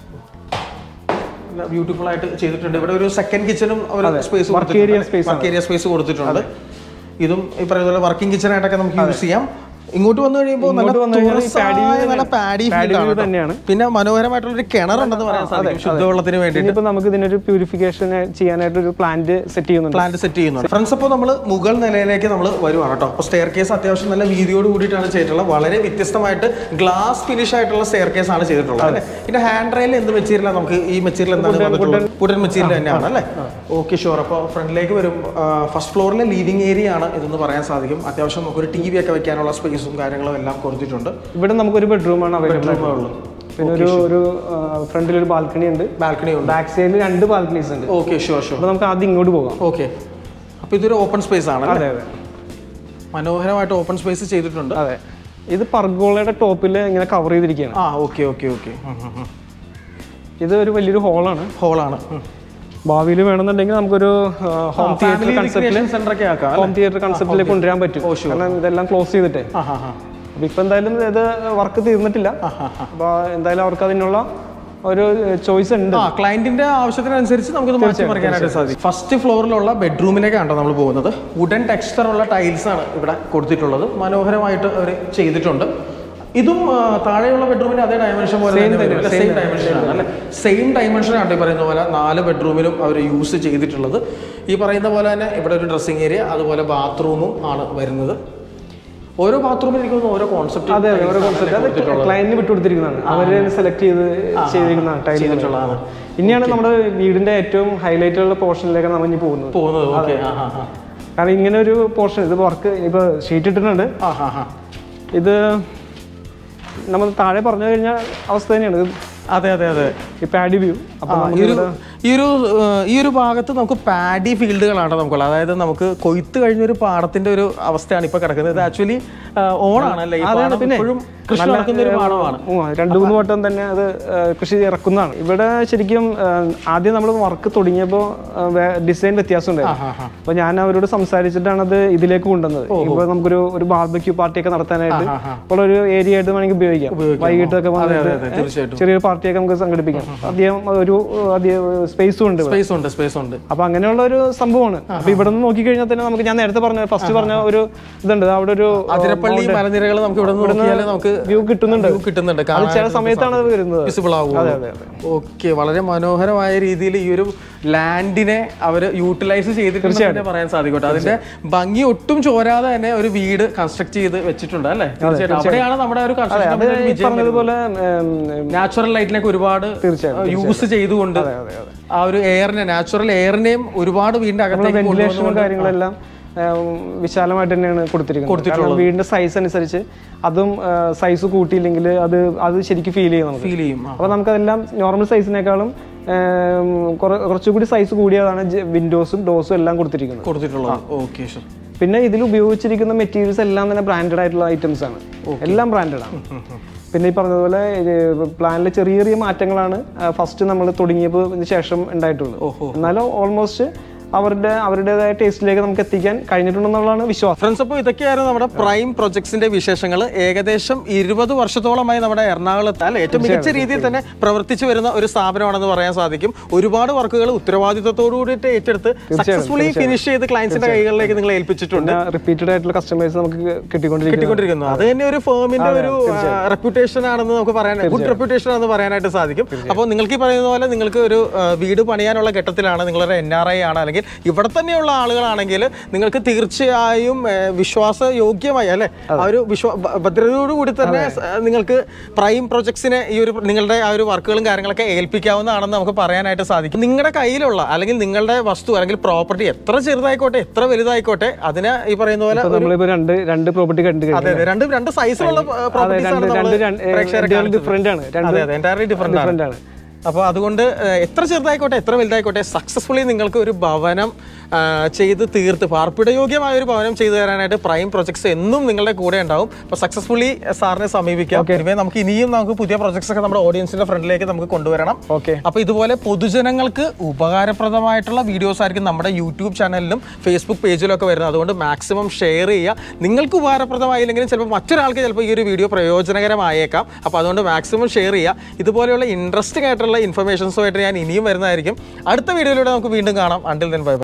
[SPEAKER 1] ബ്യൂട്ടിഫുൾ ആയിട്ട് ചെയ്തിട്ടുണ്ട് ഇവിടെ ഒരു സെക്കൻഡ് കിച്ചണും ഒരു space
[SPEAKER 2] Work area space
[SPEAKER 1] work area space കൊടുത്തിട്ടുണ്ട് ഇതും ഈ പറയുന്ന പോലെ വർക്കിംഗ് കിച്ചൺ ആയിട്ടൊക്കെ നമുക്ക് യൂസ് ചെയ്യാം ഇങ്ങോട്ട് വന്നു കഴിയുമ്പോൾ നല്ല
[SPEAKER 2] ഇങ്ങോട്ട് വന്നു കഴിഞ്ഞാൽ ഈ
[SPEAKER 1] തുറസായ
[SPEAKER 2] paddy view
[SPEAKER 1] നല്ല
[SPEAKER 2] തന്നെ-
[SPEAKER 1] പാഡി
[SPEAKER 2] paddy view തന്നെയാണ്.
[SPEAKER 1] പിന്നെ മനോഹരമായിട്ടുള്ള ഒരു കിണറുണ്ടെന്ന് പറയാൻ സാധിക്കും ശുദ്ധവെള്ളത്തിന് വേണ്ടി
[SPEAKER 2] ഇനിയിപ്പോ നമുക്ക് ഇതിനൊരു പ്യൂരിഫിക്കേഷൻ ചെയ്യാനായിട്ട് ഒരു പ്ലാന്റ് സെറ്റ് ചെയ്യുന്നുണ്ട്
[SPEAKER 1] പ്ലാന്റ് സെറ്റ് ചെയ്യുന്നുണ്ട് ഫ്രണ്ട്സ് അപ്പോൾ നമ്മൾ മുകൾ നിലയിലേക്ക് നമ്മൾ വരുവാണ് കേട്ടോ അപ്പോൾ സ്റ്റെയർ കേസ് അത്യാവശ്യം നല്ല വീതിയോട് കൂടിയിട്ടാണ് ചെയ്തിട്ടുള്ളത് വളരെ വ്യത്യസ്തമായിട്ട് ഗ്ലാസ് ഫിനിഷ് ആയിട്ടുള്ള സ്റ്റെയർ കേസ് ആണ് ചെയ്തിട്ടുള്ളത് അല്ലേ ഇതിന്റെ ഹാൻഡ് റെയിൽ എന്ത് മെറ്റീരിയൽ നമുക്ക് ഈ മെറ്റീരിയൽ എന്താണ് വന്നിട്ടുള്ളത് വുഡൻ മെറ്റീരിയൽ തന്നെയാണ് അല്ലേ ഓക്കെ ഷുവർ അപ്പോൾ ഫ്രണ്ടിലേക്ക് വരും ഫസ്റ്റ് ഫ്ലോറിലെ ലീവിംഗ് ഏരിയ ആണ് ഇതെന്ന് പറയാൻ സാധിക്കും അത്യാവശ്യം നമുക്കൊരു ടി വി ഒക്കെ വെക്കാനുള്ള സ്പേസും കാര്യങ്ങളും എല്ലാം കൊടുത്തിട്ടുണ്ട്
[SPEAKER 2] ഇവിടെ നമുക്കൊരു ബെഡ്റൂമാണ് അവൈലബിൾ
[SPEAKER 1] ഉള്ളൂ
[SPEAKER 2] പിന്നെ ഒരു ഒരു ഫ്രണ്ടിൽ ഒരു ബാൽക്കണി ഉണ്ട്
[SPEAKER 1] ബാൽക്കണി ഉണ്ട്
[SPEAKER 2] ബാക്ക് സൈഡിൽ രണ്ട് ബാൽക്കണീസ് ഉണ്ട്
[SPEAKER 1] ഓക്കെ ഷുവർ ഷുവർ
[SPEAKER 2] അപ്പൊ നമുക്ക് ആദ്യം ഇങ്ങോട്ട് പോകാം
[SPEAKER 1] ഓക്കെ അപ്പോൾ ഇതൊരു ഓപ്പൺ സ്പേസ് ആണ്
[SPEAKER 2] അതെ അതെ
[SPEAKER 1] മനോഹരമായിട്ട് ഓപ്പൺ സ്പേസ് ചെയ്തിട്ടുണ്ട്
[SPEAKER 2] അതെ ഇത് പർഗോളയുടെ ടോപ്പിൽ ഇങ്ങനെ കവർ ചെയ്തിരിക്കുകയാണ്
[SPEAKER 1] ആ ഓക്കെ ഓക്കെ ഓക്കെ
[SPEAKER 2] ഇത് ഒരു വലിയൊരു ഹോളാണ്
[SPEAKER 1] ഹോളാണ്
[SPEAKER 2] ഭാവിയിൽ വേണമെന്നുണ്ടെങ്കിൽ നമുക്കൊരു ഹോം തിയേറ്റർ കൺസെപ്റ്റിൽ
[SPEAKER 1] സെന്റർ ഒക്കെ ആക്കാം
[SPEAKER 2] ഹോം തിയേറ്റർ കൺസെപ്റ്റിലേക്ക് കൊണ്ടുവരാൻ പറ്റും കാരണം ഇതെല്ലാം ക്ലോസ് ചെയ്തിട്ടേ
[SPEAKER 1] ആ ഹാ ഹാ
[SPEAKER 2] അപ്പൊ ഇപ്പൊ എന്തായാലും ഇത് വർക്ക് തീർന്നിട്ടില്ല അപ്പൊ എന്തായാലും അവർക്ക് അതിനുള്ള ഒരു ചോയ്സ് ഉണ്ട്
[SPEAKER 1] ആ ക്ലയന്റിന്റെ ആവശ്യത്തിനനുസരിച്ച് നമുക്ക് മാറ്റി മറിക്കാനായിട്ട് സാധിക്കും ഫസ്റ്റ് ഫ്ലോറിലുള്ള ബെഡ്റൂമിലേക്കാണ് നമ്മൾ പോകുന്നത് വുഡൻ ടെക്സ്ചർ ഉള്ള ടൈൽസ് ആണ് ഇവിടെ കൊടുത്തിട്ടുള്ളത് മനോഹരമായിട്ട് അവർ ചെയ്തിട്ടുണ്ട് ഇതും ആ, താഴെയുള്ള ബെഡ്റൂമിന് അതേ ഡയമെൻഷൻ പോലെ സെയിം ഡയമെൻഷൻ ആണ് അല്ലെ സെയിം ഡയമെൻഷൻ ആണ് ഈ പറയുന്ന പോലെ നാല് ബെഡ്റൂമിലും അവർ യൂസ് ചെയ്തിട്ടുള്ളത് ഈ പറയുന്ന പോലെ തന്നെ ഇവിടെ ഒരു ഡ്രസ്സിംഗ് ഏരിയ അതുപോലെ ബാത്റൂമും ആണ് വരുന്നത് ഓരോ ബാത്റൂമിൽ എനിക്ക് തോന്നുന്നു ഓരോ കോൺസെപ്റ്റ്
[SPEAKER 2] അതെ ഓരോ കോൺസെപ്റ്റ് അത് ക്ലയന്റിന് വിട്ടുകൊടുത്തിരിക്കുന്നതാണ് അവര് സെലക്ട് ചെയ്ത് ചെയ്തിരിക്കുന്നതാണ് ടൈൽ
[SPEAKER 1] ചെയ്തിട്ടുള്ളതാണ്
[SPEAKER 2] ഇനിയാണ് നമ്മുടെ വീടിന്റെ ഏറ്റവും ഹൈലൈറ്റ് ഉള്ള പോർഷനിലേക്കാണ് നമ്മൾ ഇനി പോകുന്നത്
[SPEAKER 1] പോകുന്നത് ഓക്കെ ആ ഹാ ഹാ
[SPEAKER 2] കാരണം ഇങ്ങനെ ഒരു പോർഷൻ ഇത് വർക്ക് ഇപ്പൊ ഷീറ്റ് ഇട്ടിട്ടുണ്ട്
[SPEAKER 1] ആ ഹാ ഹാ
[SPEAKER 2] ഇത് നമ്മൾ താഴെ പറഞ്ഞു കഴിഞ്ഞാൽ അവസ്ഥ തന്നെയാണ് ഇത്
[SPEAKER 1] അതെ അതെ അതെ
[SPEAKER 2] ഈ പാഡി വ്യൂ അപ്പൊ
[SPEAKER 1] ആ, ഈ ഒരു ഈ ഒരു ഏഹ്, ഈ ഒരു ഭാഗത്ത് നമുക്ക് പാഡി ഫീൽഡുകളാണ് നമുക്കുള്ളത് അതായത് നമുക്ക് കൊയ്ത്ത് കഴിഞ്ഞ ഒരു പാടത്തിന്റെ ഒരു അവസ്ഥയാണ് ഇപ്പൊ കിടക്കുന്നത് ഇത് ആക്ച്വലി ഓണാണ് അല്ലേ ഈ പാടം ഇപ്പോഴും കൃഷി നടക്കുന്ന ഒരു പാടമാണ്
[SPEAKER 2] ഉം, രണ്ട് മൂന്ന് വട്ടം തന്നെ അത് ആ, കൃഷി ഇറക്കുന്നതാണ് ഇവിടെ ശരിക്കും ആ, ആദ്യം നമ്മൾ വർക്ക് തുടങ്ങിയപ്പോൾ ഡിസൈൻ വ്യത്യാസം ഉണ്ടായിരുന്നു അപ്പൊ ഞാൻ അവരോട് സംസാരിച്ചിട്ടാണ് അത് ഇതിലേക്ക് കൊണ്ടുവന്നത് ഇപ്പൊ നമുക്കൊരു ഒരു ബാർബക്യൂ പാർട്ടിയൊക്കെ നടത്താനായിട്ട് ഉള്ള ഒരു ഏരിയ ആയിട്ട് വേണമെങ്കിൽ ഉപയോഗിക്കാം വൈകിട്ടൊക്കെ വന്നിട്ട്
[SPEAKER 1] തീർച്ചയായിട്ടും
[SPEAKER 2] ചെറിയൊരു പാർട്ടിയൊക്കെ നമുക്ക് സംഘടിപ്പിക്കാം അധികം ഒരു അധികം സ്പേസും ഉണ്ട് ഇവിടെ.
[SPEAKER 1] സ്പേസ് ഉണ്ട് സ്പേസ് ഉണ്ട്
[SPEAKER 2] അപ്പൊ അങ്ങനെയുള്ള ഒരു സംഭവമാണ് അപ്പൊ ഇവിടെ നിന്ന് നോക്കിക്കഴിഞ്ഞാൽ തന്നെ നമുക്ക് ഞാൻ നേരത്തെ പറഞ്ഞ ഫസ്റ്റ് പറഞ്ഞ ഒരു ഇതുണ്ട് അവിടെ ഒരു
[SPEAKER 1] അതിരപ്പള്ളി മലനിരകൾ നമുക്ക് ഇവിടെ നിന്ന് നോക്കിയാൽ നമുക്ക്
[SPEAKER 2] വ്യൂ കിട്ടുന്നുണ്ട്
[SPEAKER 1] view കിട്ടുന്നുണ്ട്
[SPEAKER 2] അത് ചില സമയത്താണ് അത് വരുന്നത്
[SPEAKER 1] വിസിബിൾ ആവും ഓക്കെ വളരെ മനോഹരമായ രീതിയിൽ ഈ ഒരു ലാൻഡിനെ അവർ യൂട്ടിലൈസ് ചെയ്തിട്ടുണ്ട് തന്നെ പറയാൻ സാധിക്കും കേട്ടോ. അതിന്റെ ഭംഗി ഒട്ടും ചോരാതെ തന്നെ ഒരു വീട് കൺസ്ട്രക്ട് ചെയ്ത് വെച്ചിട്ടുണ്ട് അല്ലേ തീർച്ചയായിട്ടും അവിടെയാണ് നമ്മുടെ ഒരു
[SPEAKER 2] അത് ഈ പറഞ്ഞതുപോലെ ഉം,
[SPEAKER 1] നാച്ചുറൽ ലൈറ്റിനൊക്കെ ഒരുപാട്
[SPEAKER 2] തീർച്ചയായിട്ടും,
[SPEAKER 1] യൂസ് ചെയ്തുകൊണ്ട് ആ ഒരു എയറിനെ നാച്ചുറൽ എയറിനെയും ഒരുപാട് വീടിന്റെ അകത്തേക്ക്
[SPEAKER 2] വെന്റിലേഷനും കാര്യങ്ങളെല്ലാം ഉം, വിശാലമായിട്ട് തന്നെയാണ് കൊടുത്തിരിക്കുന്നത് കാരണം വീടിന്റെ സൈസ് അനുസരിച്ച് അതും സൈസ് കൂട്ടിയില്ലെങ്കിൽ അത് അത് ശരിക്കും ഫീൽ ചെയ്യും നമുക്ക്
[SPEAKER 1] ഫീൽ ചെയ്യും ആ.
[SPEAKER 2] അപ്പൊ നമുക്കതെല്ലാം നോർമൽ സൈസിനേക്കാളും ഉം, കുറ- കുറച്ചുകൂടി സൈസ് കൂടിയതാണ് വിൻഡോസും ഡോസും എല്ലാം കൊടുത്തിരിക്കുന്നത്
[SPEAKER 1] കൊടുത്തിട്ടുള്ളത് ഓക്കെ ഷുർ
[SPEAKER 2] പിന്നെ ഇതിൽ ഉപയോഗിച്ചിരിക്കുന്ന മെറ്റീരിയൽസ് എല്ലാം തന്നെ ബ്രാൻഡഡ് ആയിട്ടുള്ള ഐറ്റംസ് ആണ് എല്ലാം ബ്രാൻഡഡ് ആണ് പിന്നെ ഈ പറഞ്ഞതുപോലെ പ്ലാനിൽ ചെറിയ ചെറിയ മാറ്റങ്ങളാണ് ഫസ്റ്റ് നമ്മൾ തുടങ്ങിയപ്പോൾ ശേഷം ഉണ്ടായിട്ടുള്ളത് എന്നാലും ഓൾമോസ്റ്റ് അവരുടെ അവരുടേതായ ടേസ്റ്റിലേക്ക് നമുക്ക് എത്തിക്കാൻ കഴിഞ്ഞിട്ടുണ്ടെന്നുള്ളതാണ് വിശ്വാസം
[SPEAKER 1] ഫ്രണ്ട്സ് അപ്പോൾ ഇതൊക്കെയായിരുന്നു നമ്മുടെ പ്രൈം പ്രൊജക്ട്സിന്റെ വിശേഷങ്ങൾ ഏകദേശം ഇരുപത് വർഷത്തോളമായി നമ്മുടെ എറണാകുളത്ത് അല്ലെ ഏറ്റവും മികച്ച രീതിയിൽ തന്നെ പ്രവർത്തിച്ചു വരുന്ന ഒരു സ്ഥാപനമാണെന്ന് പറയാൻ സാധിക്കും ഒരുപാട് വർക്കുകൾ ഉത്തരവാദിത്തത്തോടു കൂടിയിട്ട് ഏറ്റെടുത്ത് സക്സസ്ഫുള്ളി ഫിനിഷ് ചെയ്ത് ക്ലയൻസിന്റെ കൈകളിലേക്ക് നിങ്ങൾ ഏൽപ്പിച്ചിട്ടുണ്ട്
[SPEAKER 2] റിപ്പീറ്റഡ് ആയിട്ടുള്ള കസ്റ്റമേഴ്സ് നമുക്ക് കിട്ടിക്കൊണ്ടിരിക്കുന്നത്
[SPEAKER 1] കിട്ടിക്കൊണ്ടിരിക്കുന്നു അത് തന്നെ ഒരു ഫേമിന്റെ ഒരു റെപ്യൂട്ടേഷൻ ആണെന്ന് നമുക്ക് പറയാൻ ഗുഡ് റെപ്യൂട്ടേഷൻ ആണെന്ന് പറയാനായിട്ട് സാധിക്കും അപ്പോൾ നിങ്ങൾക്ക് ഈ പറയുന്ന പോലെ നിങ്ങൾക്ക് ഒരു ആ, വീട് പണിയാനുള്ള ഘട്ടത്തിലാണ് നിങ്ങളൊരു എൻ ആർ ഐ ആണ് അല്ലെങ്കിൽ ഇവിടെ തന്നെയുള്ള ആളുകളാണെങ്കിൽ നിങ്ങൾക്ക് തീർച്ചയായും ആ, വിശ്വാസയോഗ്യമായി അല്ലെ ആ ഒരു വിശ്വാ ഭ- ഭദ്രതയോടുകൂടി തന്നെ സ- നിങ്ങൾക്ക് പ്രൈം പ്രൊജക്ട്സിനെ ഈ ഒരു നിങ്ങളുടെ ആ ഒരു വർക്കുകളും കാര്യങ്ങളൊക്കെ ഏൽപ്പിക്കാവുന്നതാണെന്ന് നമുക്ക് പറയാനായിട്ട് സാധിക്കും നിങ്ങളുടെ കയ്യിലുള്ള അല്ലെങ്കിൽ നിങ്ങളുടെ വസ്തു അല്ലെങ്കിൽ പ്രോപ്പർട്ടി എത്ര ചെറുതായിക്കോട്ടെ എത്ര വലുതായിക്കോട്ടെ അതിനെ ഈ പറയുന്ന പോലെ
[SPEAKER 2] ഇപ്പൊ നമ്മളിപ്പോ രണ്ട് രണ്ട് പ്രോപ്പർട്ടി കണ്ടു കഴിഞ്ഞു
[SPEAKER 1] അതെ അതെ രണ്ട് രണ്ട് സൈസിലുള്ള പ്രോപ്പർട്ടീസ് ആണ്
[SPEAKER 2] രണ്ട്
[SPEAKER 1] നമ്മള്
[SPEAKER 2] രണ്ട്
[SPEAKER 1] പ്രേക്ഷകരെ കാണിച്ചത്.
[SPEAKER 2] ഡിഫറെന്റ് ആണ് രണ്ട്
[SPEAKER 1] അതെ അതെ എൻറ്റയർലി ഡിഫറെന്റ് ആണ്
[SPEAKER 2] ഡിഫറെന്റ് ആണ്
[SPEAKER 1] അപ്പോൾ അതുകൊണ്ട് ഏഹ്, എത്ര ചെറുതായിക്കോട്ടെ എത്ര വലുതായിക്കോട്ടെ സക്സസ്ഫുള്ളി നിങ്ങൾക്ക് ഒരു ഭവനം ആ, ചെയ്ത് തീർത്ത് പാർപ്പിടയോഗ്യമായ ഒരു ഭവനം ചെയ്തു തരാനായിട്ട് പ്രൈം പ്രൊജക്ട്സ് എന്നും നിങ്ങളുടെ കൂടെ ഉണ്ടാവും അപ്പോൾ സക്സസ്ഫുള്ളി സാറിനെ സമീപിക്കാം ഇനിമേ നമുക്ക് ഇനിയും നമുക്ക് പുതിയ പ്രൊജക്ട്സ് ഒക്കെ നമ്മുടെ ഓഡിയൻസിന്റെ ഫ്രണ്ടിലേക്ക് നമുക്ക് കൊണ്ടുവരണം
[SPEAKER 2] ഓക്കെ
[SPEAKER 1] അപ്പോൾ ഇതുപോലെ പൊതുജനങ്ങൾക്ക് ഉപകാരപ്രദമായിട്ടുള്ള വീഡിയോസ് ആയിരിക്കും നമ്മുടെ യൂട്യൂബ് ചാനലിലും ഫേസ്ബുക്ക് പേജിലും ഒക്കെ വരുന്നത് അതുകൊണ്ട് മാക്സിമം ഷെയർ ചെയ്യുക നിങ്ങൾക്ക് ഉപകാരപ്രദമായില്ലെങ്കിലും ചിലപ്പോൾ മറ്റൊരാൾക്ക് ചിലപ്പോൾ ഈ ഒരു വീഡിയോ പ്രയോജനകരമായേക്കാം അപ്പോൾ അതുകൊണ്ട് മാക്സിമം ഷെയർ ചെയ്യുക ഇതുപോലെയുള്ള ഇൻട്രസ്റ്റിംഗ് ആയിട്ടുള്ള ഇൻഫർമേഷൻസുമായിട്ട് ഞാൻ ഇനിയും വരുന്നതായിരിക്കും അടുത്ത വീഡിയോയിലൂടെ നമുക്ക് വീണ്ടും കാണാം അണ്ടിൽ ദെൻ ബൈ